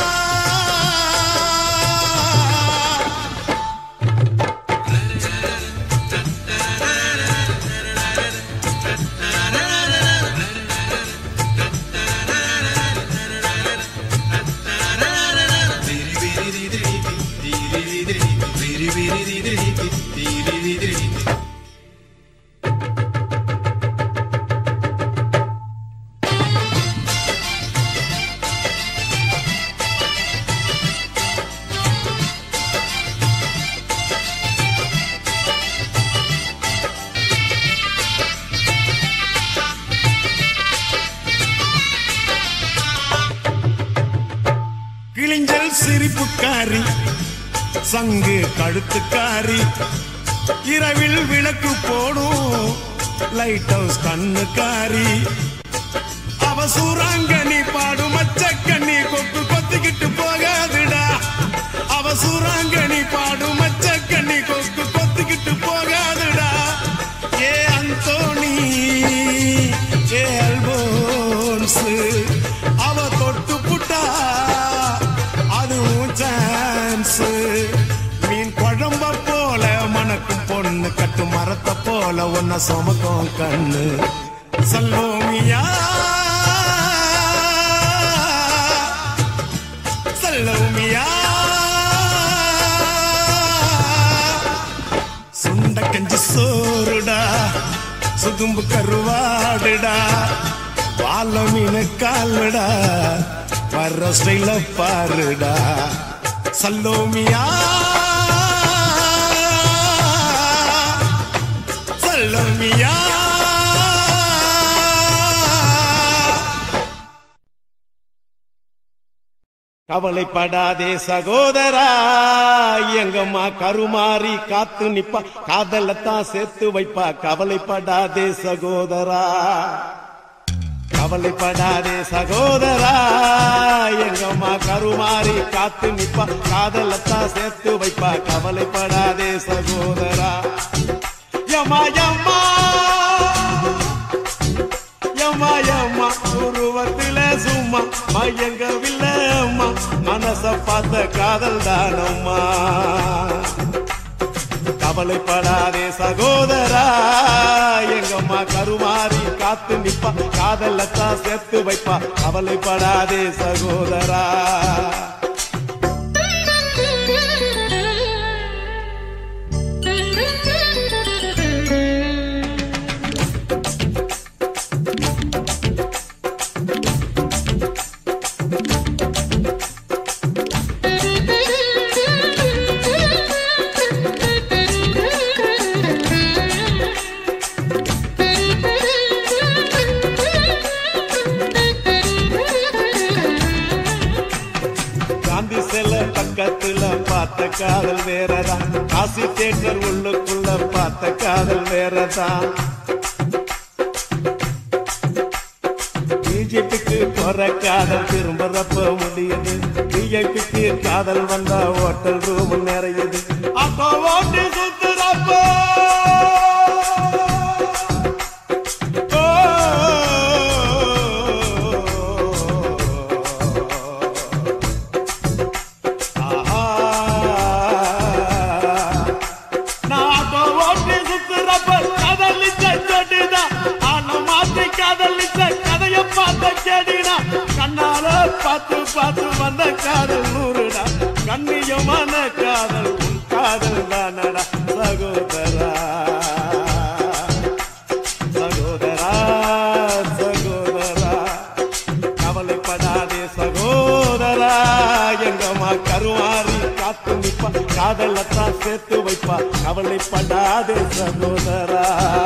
கிழிஞ்சல் சிரிப்புக்காரி சங்கு கழுத்துக்காரி இரவில் விளக்கு போடும் லைட் ஹவுஸ் கண்ணுக்காரி அவ சூறாங்கண்ணி பாடும் மச்சக்கண்ணி கொக்கு கொத்திக்கிட்டு போகாதுடா அவ சூறாங்கண்ணி பாடும் மச்சக்கண்ணி கொக்கு கொத்திக்கிட்டு போகாதுடா ஏ அந்தோணி ஏ அல்போன்ஸ் அவ தொட்டு புட்டா அதுவும் சான்ஸ் மீன் குழம்ப போல மணக்கும் பொண்ணு கட்டு மரத்தை போல உன்னை சுமக்கும் கண்ணு சல்லோமியா சல்லோமியா சுண்ட கஞ்சி சோறுடா சுதும்பு கருவாடுடா வாழ மீன் காலுடா வர்ற ஸ்டைல பாருடா சல்லோமியா சல்லோமியா கவலைப்படாதே சகோதரா எங்கம்மா கருமாறி காத்து நிப்பா காதலத்தான் சேர்த்து வைப்பா கவலைப்படாதே சகோதரா கவலைப்படாதே சகோதரா எங்கம்மா கருமாறி காத்து நிப்பா காதலத்தான் சேர்த்து வைப்பா கவலைப்படாதே சகோதரா யம்மா யம்மா யம்மா யம்மா உருவத்தில சும்மா மயங்கவில்லை அம்மா மனச பார்த்த காதல் தானம்மா கவலைப்படாதே சகோதரா எங்கம்மா கருமாறி காத்து நிப்பா காதலத்தான் சேர்த்து வைப்பா கவலைப்படாதே சகோதரா காதல் வேறதான் காசி தேட்டர் உள்ளுக்குள்ள பார்த்த காதல் வேறதான் பிஜேபிக்கு போற காதல் திரும்புறப்ப முடியுது பிஜேபிக்கு காதல் வந்தா ஹோட்டல் ரூம் நிறையுது அப்போ ஓட்டு சுத்துறப்ப ஓ, ஆஹா. நான் அப்போ ஓட்டு சுத்துறப்ப காதலிச்ச ஜோடிதான். ஆனா மாத்தி காதலிச்ச கதைய பார்த்த செடினா. கண்ணால பார்த்து பார்த்து வந்த காதல் நூறுடா கண்ணியமான காதல் உன் காதல் தானடா சகோதரா சகோதரா சகோதரா கவலைப்படாதே சகோதரா எங்கம்மா கருமாறி காத்து நிப்பா காதலத்தான் சேர்த்து வைப்பா கவலைப்படாதே சகோதரா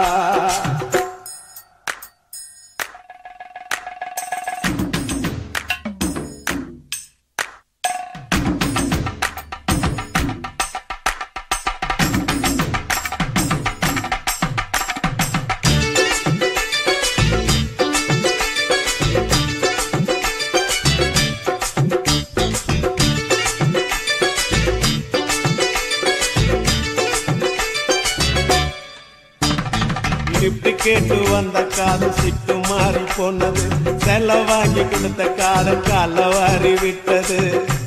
கிஃப்ட் கேட்டு வந்த காதல் சிட்டு மாறி போனது செல்ல வாங்கி கொடுத்த காதல் கால வாரி விட்டது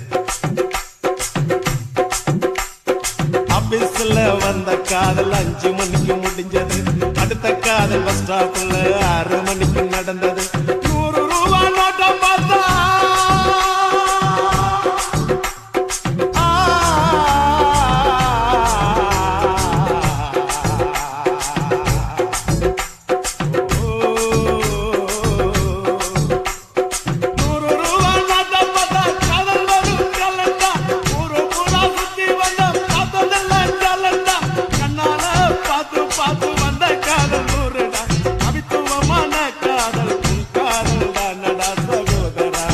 ஆபீஸ்ல வந்த காதல் அஞ்சு மணிக்கு முடிஞ்சது அடுத்த காதல் பஸ் ஸ்டாப்ல ஆறு மணிக்கு நடந்தது நூறு ரூபா நோட்டம் பார்த்தா நூறு ரூபா நோட்டம் பார்த்தா காதல் வரும் கலண்டா ஊரு பூரா சுத்தி வந்த பார்த்ததெல்லாம் கலண்டா கண்ணால பார்த்து பார்த்து வந்த காதல் நூறுடா கவித்துவமான காதல் உன் காதல் தானடா சகோதரா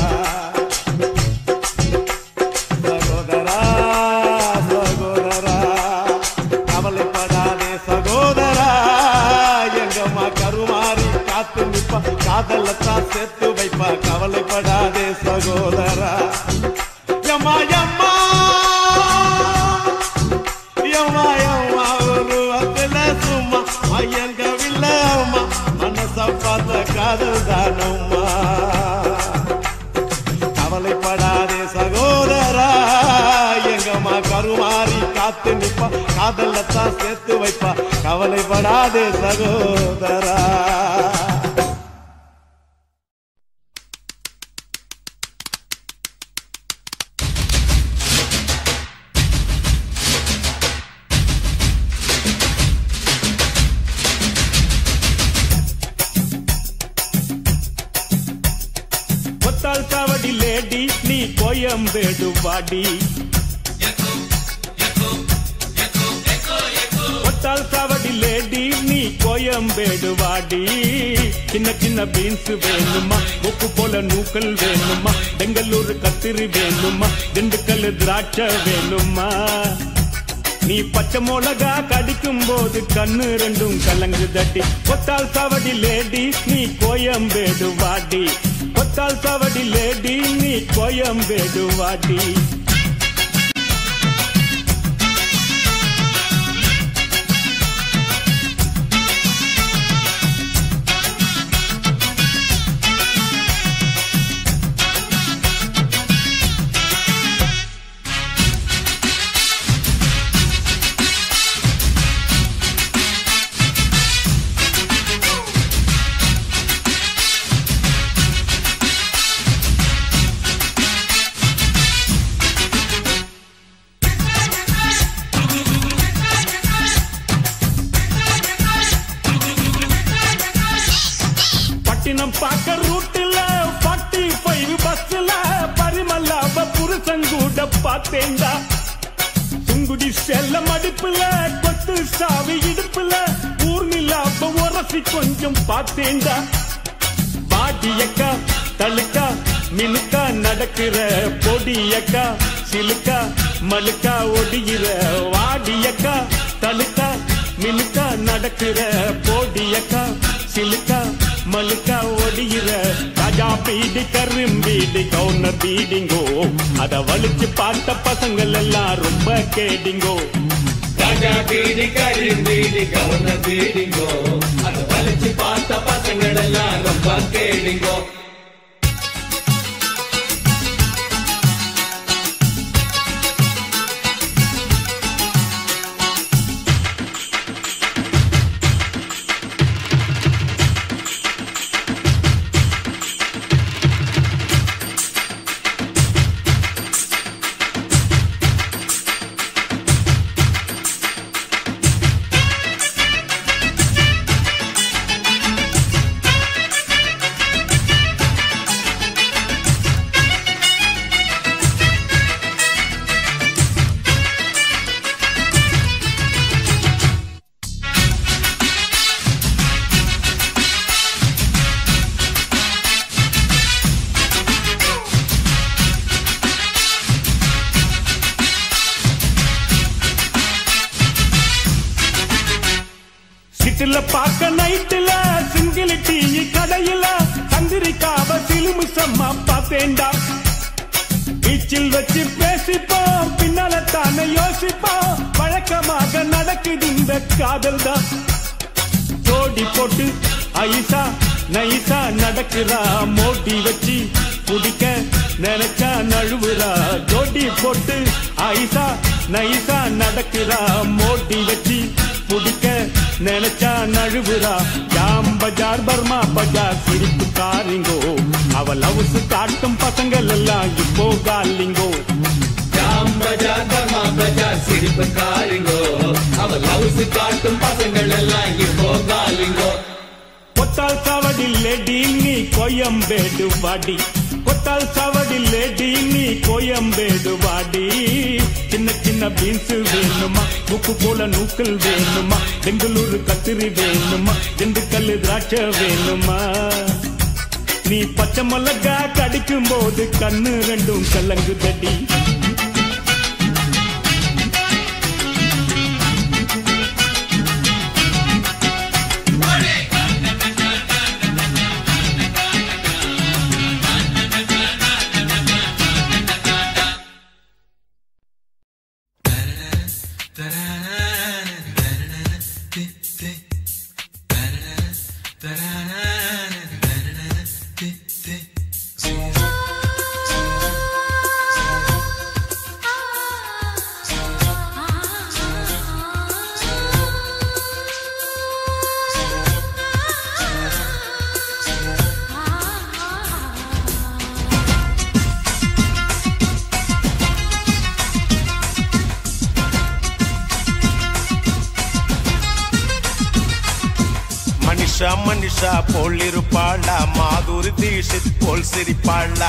சகோதரா சகோதரா கவலைப்படாதே சகோதரா எங்கம்மா கருமாறி காத்து நிப்பா காதலத்தான் சேர்த்து வைப்பா கவலைப்படாதே சகோதரா எம்மா எம்மா எம்மா எம்மா உருவத்துல சும்மா ஐயங்கவில்ல அம்மா மனச பார்த்த காதல் தானம்மா கவலைப்படாதே சகோதரா எங்கம்மா கருமாறி காத்து நிப்பா காதலத்தான் சேர்த்து வைப்பா கவலைப்படாதே சகோதரா ஒத்தாள் சாவடி லேடி நீ கோயம்பேடு வாடி ஒத்தாள் சாவடி லேடி நீ கோயம்பேடு வாடி சின்ன சின்ன பீன்ஸ் வேணுமா உப்பு போல நூக்கல் வேணுமா பெங்களூர் கத்திரி வேணுமா திண்டுக்கல் திராட்சை வேணுமா நீ பச்சை மிளகா கடிக்கும் போது கண்ணு ரெண்டும் கலங்கு தட்டி கொத்தால் சாவடி லேடி நீ கோயம்பேடு வாடி கொத்தால் சாவடி லேடி நீ கோயம்பேடு வாடி பட்டினம் பார்க்க ரூட்டுல ஃபார்ட்டி ஃபைவ் பஸ்ல பரிமல்லாவ புருஷங்கூட பார்த்தேன்டா சுங்குடி செல்ல மடிப்புல கொத்து சாவி இடுப்புல ஊர்மில்லாப்ப உரசி கொஞ்சம் பார்த்தேன்டா பாட்டியக்கா தழுக்கா மினுக்கா நடக்கிற பொடியக்கா சிலுக்கா மலுக்கா ஒடிகிற வாடியக்கா தலுக்கா மினுக்கா நடக்கிற போடியக்கா சிலுக்கா மலுக்கா ஒடிகிற ராஜா பீடி கரும்பீடி கவுனர் பீடிங்கோ அத வலிச்சு பார்த்த பசங்கள் எல்லாம் ரொம்ப கேடிங்கோ ராஜா பீடி கரும்பீடி கவுன பீடிங்கோ அது வலிச்சு பார்த்த பசங்கள் எல்லாம் ரொம்ப கேடிங்கோ சிட்டில பார்க்க நைட்டுல சிங்கிள் டீ கடையில சந்திரிக்காவ சிலுமு சம்மா பார்த்தேன்டா பீச்சில் வச்சு பேசிப்போம் பின்னால தானே யோசிப்போம் வழக்கமாக நடக்குது இந்த காதல் தான் ஜோடி போட்டு ஐசா நைசா நடக்கிறா மோடி வச்சு குடிக்க நினைச்சா நழுவுறா ஜோடி போட்டு ஐசா நைசா நடக்கிறா மோடி வச்சு குடிக்க நினைச்சா நழுவுறா ஜாம் பஜார் பர்மா பஜார் சிரிப்பு காரிங்கோ அவ லவ்ஸ் காட்டும் பசங்கள் எல்லாம் இப்போ காலிங்கோ ஜாம் பஜார் பர்மா பஜார் சிரிப்பு காரிங்கோ அவ லவ்ஸ் காட்டும் பசங்கள் எல்லாம் இப்போ காலிங்கோ கொத்தால் சாவடி லேடி நீ கோயம்பேடு வாடி கொத்தால் சாவடி லேடி நீ கோயம்பேடு வாடி சின்ன சின்ன பீன்ஸ் வேணுமா உப்பு போல நூக்கல் வேணுமா பெங்களூரு கத்திரி வேணுமா திண்டுக்கல் திராட்சை வேணுமா நீ பச்சை மிளகா கடிக்கும் போது கண்ணு ரெண்டும் கலங்கு தடி மனிஷா மனிஷா போல் இருப்பாளா மாதுரி தீஷித் போல் சிரிப்பாளா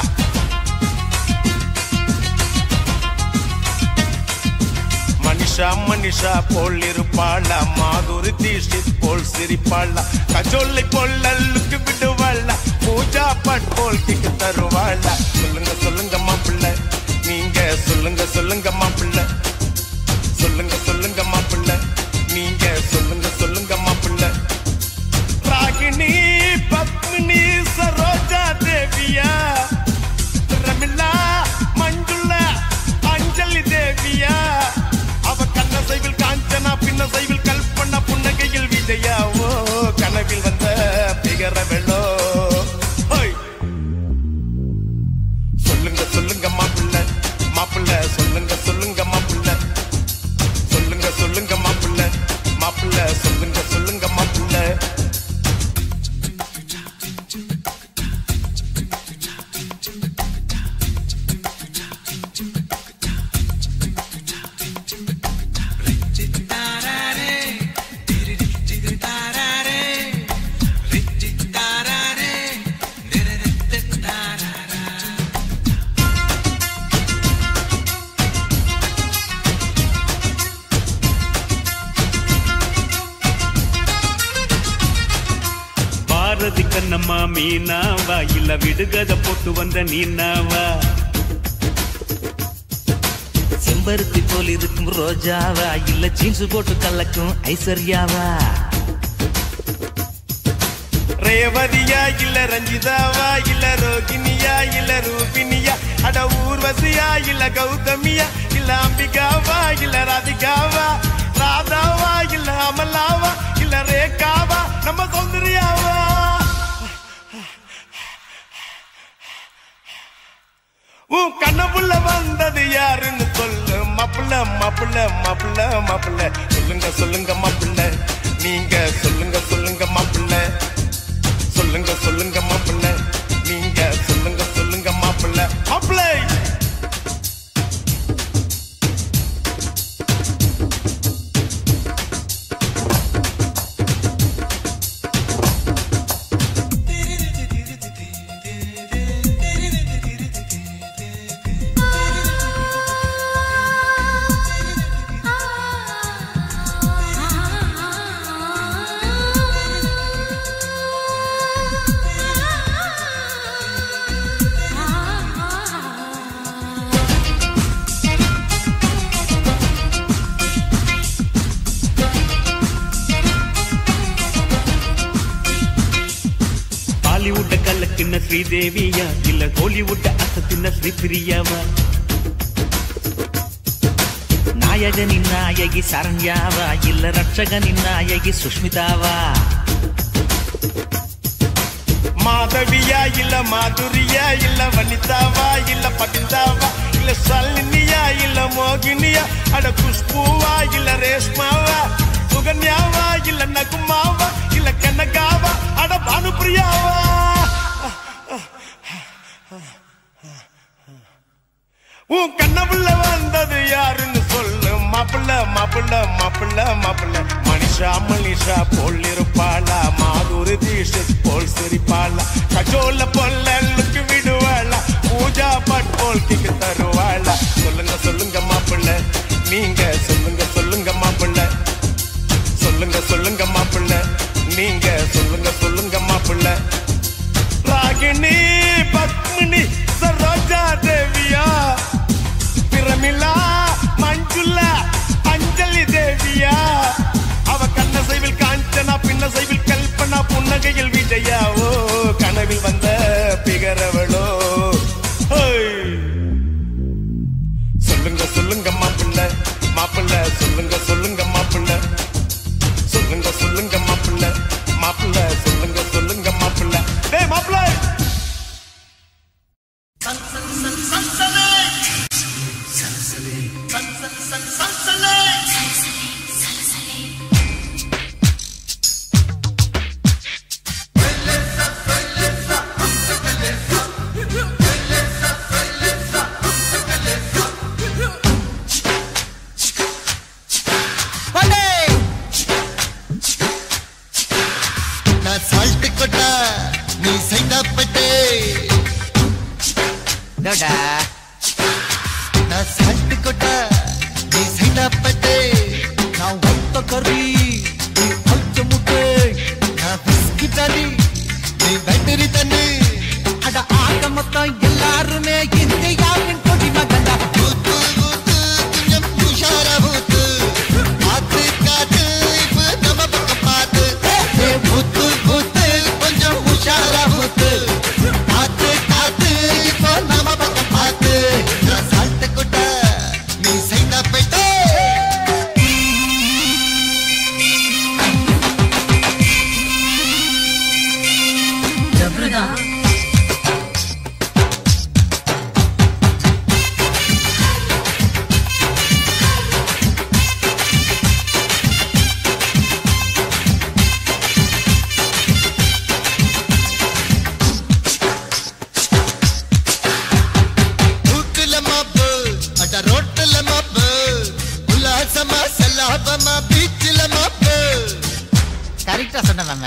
மனிஷா மனிஷா போல் இருப்பாளா மாதுரி தீஷித் போல் சிரிப்பாளா கஜோலை போல் அல்லுக்கு விடுவாளா பூஜா பட் போல் கிக்கு தருவாளா சொல்லுங்க சொல்லுங்க மாப்பிள்ள நீங்க சொல்லுங்க சொல்லுங்க மாப்பிள்ள சொல்லுங்க சொல்லுங்க மாப்பிள்ள நீங்க சொல்லுங்க சொல்லுங்க மாப்பிள்ள ராகிணி பத்மினி சரோஜா தேவியா ரமிளா மஞ்சுளா அஞ்சலி தேவியா அவ கண்ண சைவில் காஞ்சனா பின்ன சைவில் கல்பனா புன்னகையில் விஜயா ஓ கனவில் வந்த பிகர வெள்ளோ ஹோய். சொல்லுங்க சொல்லுங்க மாப்பிள்ள மாப்பிள்ள சொல்லுங்க சொல்லுங்க மாப்பிள்ள சொல்லுங்க சொல்லுங்க மாப்பிள்ள மாப்பிள்ள சொல்லுங்க சொல்லுங்க மாப்பிள்ள பாரதி கண்ணம்மா மீனாவா இல்ல விடுகத போட்டு வந்த நீனாவா செம்பருத்தி போல் இருக்கும் ரோஜாவா இல்ல ஜீன்ஸ் போட்டு கலக்கும் ஐஸ்வர்யாவா ரேவதியா இல்ல ரஞ்சிதாவா இல்ல ரோகிணியா இல்ல ரூபினியா அட ஊர்வசியா இல்ல கௌதமியா இல்ல அம்பிகாவா இல்ல ராதிகாவா ராதாவா இல்ல அமலாவா இல்ல ரேகாவா நம்ம சௌந்தர்யாவா உன் கண்ணப்புள்ள வந்தது யாருன்னு சொல்லு மாப்பிள்ள மாப்பிள்ள மாப்பிள்ள மாப்பிள்ள சொல்லுங்க சொல்லுங்க மாப்பிள்ள நீங்க சொல்லுங்க சொல்லுங்க மாப்பிள்ள சொல்லுங்க சொல்லுங்க மாப்பிள்ள நீங்க சொல்லுங்க சொல்லுங்க மாப்பிள்ள மாப்பிள்ள ಬಾಲಿವುಡ್ ಕಲ್ಲಕ್ಕಿನ್ನ ಶ್ರೀದೇವಿಯ ಇಲ್ಲ ಕೋಲಿವುಡ್ ಅಸತಿನ್ನ ಶ್ರೀಪ್ರಿಯವ நாயகனின் நாயகி சரண்யாவா இல்ல ரட்சகனின் நாயகி சுஷ்மிதாவா மாதவியா இல்ல மாதுரியா இல்ல வனிதாவா இல்ல பபிதாவா இல்ல சல்லினியா இல்ல மோகினியா அட குஷ்பூவா இல்ல ரேஷ்மாவா சுகன்யாவா இல்ல நகுமாவா இல்ல கனகாவா அட பானுப்பிரியாவா உன் கண்ணப்புள்ள வந்தது யாருன்னு சொல்லு மாப்பிள்ள மாப்பிள்ள மாப்பிள்ள மாப்பிள்ள மனிஷா மனிஷா போல் இருப்பாளா மாதுரி தீஷத் போல் சிரிப்பாளா கஜோல பொல்ல லுக்கு விடுவாளா பூஜா பட் போல் கிக்கு தருவாளா சொல்லுங்க சொல்லுங்க மாப்பிள்ள நீங்க சொல்லுங்க சொல்லுங்க மாப்பிள்ள சொல்லுங்க சொல்லுங்க மாப்பிள்ள நீங்க சொல்லுங்க சொல்லுங்க மாப்பிள்ள ராகினி பத்மினி சரோஜா தேவியா பிரமிளா மஞ்சுளா அஞ்சலி தேவியா அவ கண்ண சைவில் காஞ்சனா பின்ன சைவில் கல்பனா புன்னகையில் விஜயா ஓ கனவில் வந்த பிகரவளோ ஹோய். சொல்லுங்க சொல்லுங்க மாப்பிள்ள மாப்பிள்ள சொல்லுங்க சொல்லுங்க மாப்பிள்ள சொல்லுங்க சொல்லுங்க மாப்பிள்ள மாப்பிள்ள சொல்லுங்க சொல்லுங்க மாப்பிள்ள டேய் மாப்பிள்ள நான் சால்ட் கொட்டா நீ சைதாப்பட்டே டோடா நான் சால்ட் கொட்டா நீ சைதாப்பட்டே நான் ஒத்த கறி நீ அல்ச்ச முட்டை நான் பிஸ்கி தண்ணி நீ பேட்டரி தண்ணி அட ஆக மொத்தம் எல்லாருமே இந்தியாவின் குடிமகன்டா ஊத்து ஊத்து கொஞ்சம் உஷாரா ஊத்து காத்து காத்து இப்ப நம்ம பக்கம் பார்த்து ஏ, ஊத்து ஊத்து கொஞ்சம் உஷாரா ஊத்து காத்து காத்து இப்ப நம்ம பக்கம் பார்த்து நான் சால்ட் கொட்டா நீ சைதாப்பட்டே ஊட்டுல மாப்பு அட ரோட்டுல மாப்பு உல்லாசமா சல்லாபமா பீச்சில மாப்பு கரெக்டா சொன்ன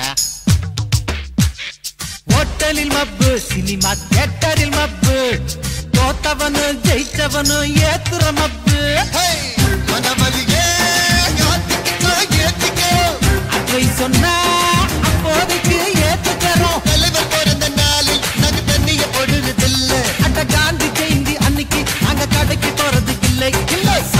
ஹோட்டலில் மப்பு சினிமா தியேட்டரில் மப்பு தோத்தவனு ஜெயிச்சவனு ஏத்துற மப்பு மனவலியே யாத்திக்கோ ஏத்திக்கோ அதை சொன்னா அப்போதைக்கு ஏத்துக்கிறோம் தலைவர் பிறந்த நாளில் நாங்க தண்ணிய போடுறதில்ல அட காந்தி ஜெயந்தி அன்னைக்கு நாங்க கடைக்கு போறது இல்லை இல்லை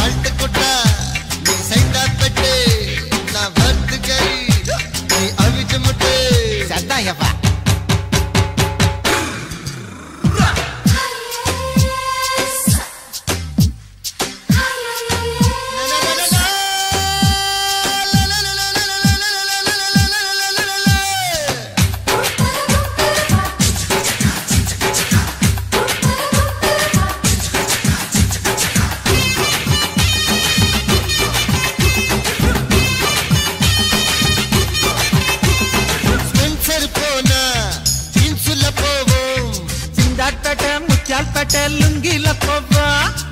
குண்டாட்பேட்டை முத்தியால்பேட்டை லுங்கில போவா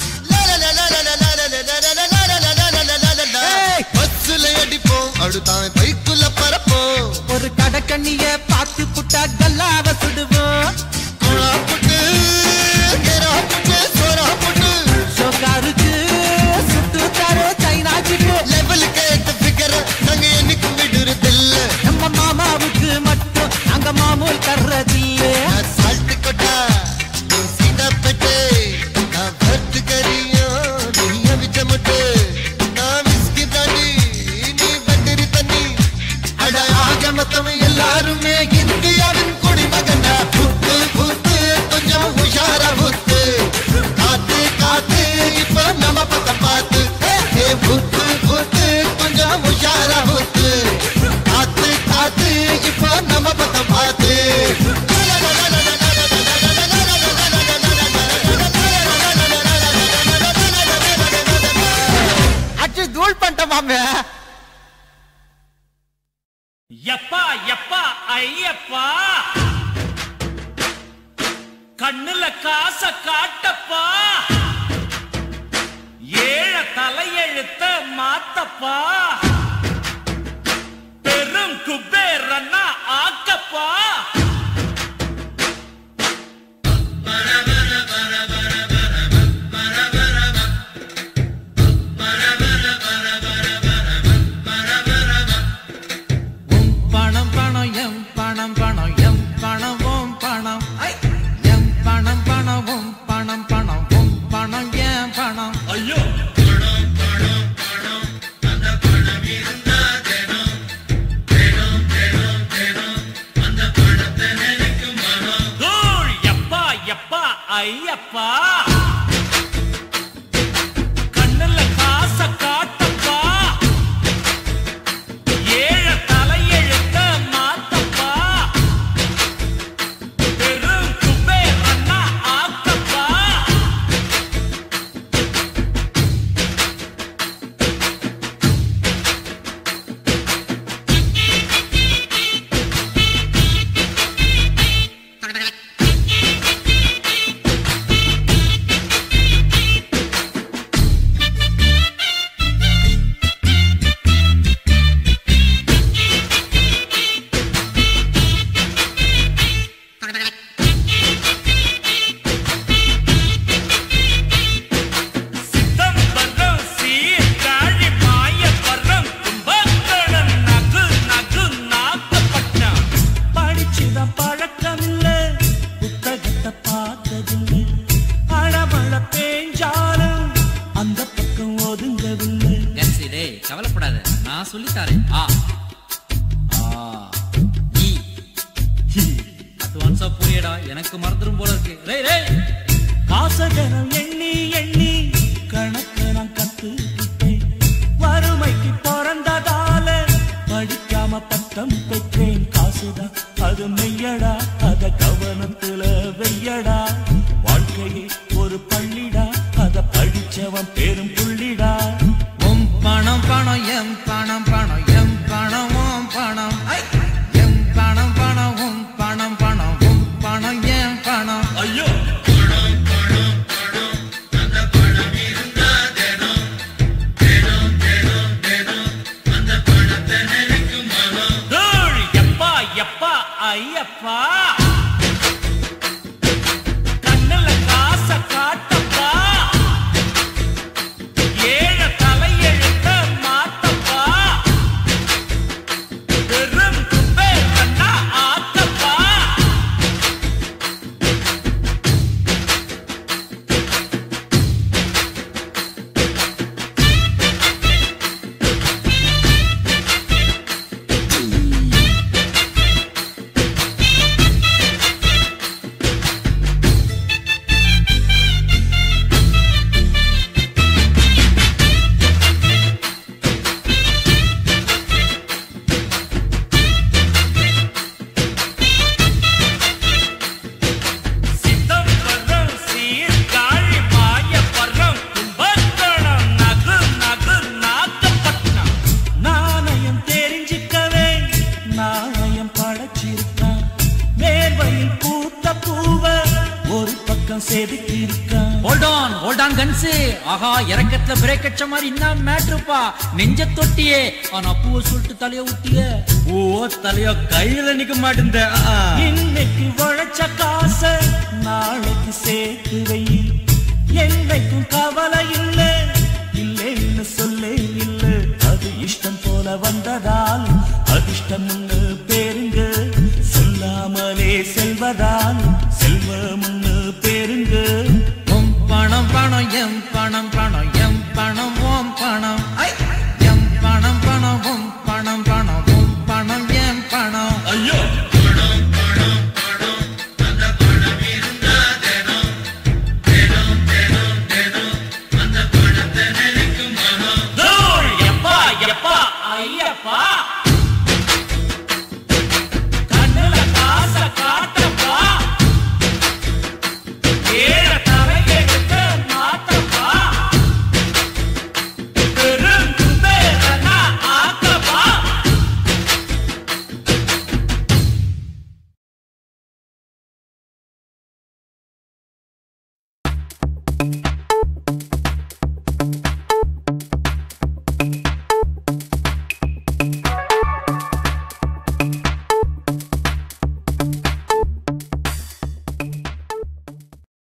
பஸ்ஸுல அடிப்போம் அடுத்தான் பைக்குள்ள பறப்போம் ஒரு கடக்கண்ணிய பார்த்து புட்டா கல்லாவ சுடுவோம் கோழா புட்டு கேரா புட்டு சோரா புட்டு ஷோக்காருக்கு சுட்டு தரோ சைனா சிட்டு லெவலுக்கு ஏத்த ஃபிகர் நாங்க என்னைக்கும் விடுறதில்ல நம்ம மாமாவுக்கு மட்டும் அங்க மாமூல் தர்றதில்லை நான் சால்ட் கொட்டா நீ சீதாப்பேட்டை நான் பட்டு கறியோ நீ அவிச்ச முட்டு நான் விஸ்கி தண்ணி நீ பட்டரி தண்ணி அட ஆக மொத்தம் எல்லாருமே இந்தியாவின் குடிமகன் புத்து புத்து கொஞ்சம் உஷாரா புத்து காத்து காத்து இப்ப நம்ம பக்கம் பார்த்து ஏ புத்து புத்து கொஞ்சம் உஷாரா புத்து காத்து காத்து இப்ப நம்ம பக்கம் பார்த்து அச்சு தூள் பண்ணிட்ட மாமே எப்பா எப்பா ஐயப்பா கண்ணுல காச காட்டப்பா ஏழ தலையெழுத்த மாத்தப்பா பெரும் குபேரன்னா ஆக்கப்பா பணம் பணம் எம் பணம் பணம் எம் பணம் ஓம் பணம் எம் பணம் பணம் உம் பணம் பணம் உம் பணம் ஏன் பணம் ஐயோ தூள் எப்பா எப்பா ஐயப்பா கண்ணுல காச காட்டப்பா ஏழ தலையெழுத்த மாத்தப்பா பெரும் குபேரன்னா ஆக்கப்பா சிதம்பரம் சீர்காழி மாயவரம் கும்பகோணம் நகு நகு நாகப்பட்டினம் படிச்சுதான் பழக்கமில்ல புத்தகத்தை பார்த்ததில்லை அடமழை பேஞ்சாலும் அந்த பக்கம் ஒதுங்கவில்லை என்சி டேய் கவலைப்படாத நான் சொல்லித்தாரேன் ஆ ஆ ஈ ஹி அட்வான்ஸா புரியடா எனக்கு மறந்துடும் போல இருக்கு ரேய் ரேய் வாசகரம் எண்ணி எண்ணி கணக்கு நான் கத்துக்கிட்டேன் வறுமைக்கு பிறந்ததால படிக்காம பட்டம் பெற்றேன் காசுதான் அது மெய்யடா அத கவனத்துல வெய்யடா வாழ்க்கையே ஒரு பள்ளிடா அத படிச்சவன் பெரும் புள்ளிடா உம் பணம் பணம் எம் பணம் பணம் எம் பணம் ஓம் பணம் எம் பணம் பணம் உம் பணம் பணம் உம் பணம் ஏன் பணம் ஐயோ தூள் எப்பா எப்பா ஐயப்பா கண்ணுல காச காட்டப்பா ஏழ தலையெழுத்த மாத்தப்பா பெரும் குபேரன்னா ஆத்தப்பா பக்கம் செதுக்கி இருக்கான் ஹோல்ட் ஆன் ஹோல்ட் ஆன் கன்ஸ் ஆஹா இறக்கத்துல பிரேக் அடிச்ச மாதிரி என்ன மேட்ருப்பா நெஞ்ச தொட்டியே ஆனா பூவை சொல்லிட்டு தலைய ஊட்டிய ஓ தலையோ கையில நிக்க மாட்டேந்த இன்னைக்கு உழைச்ச காச நாளைக்கு சேர்த்து வை என்னைக்கும் கா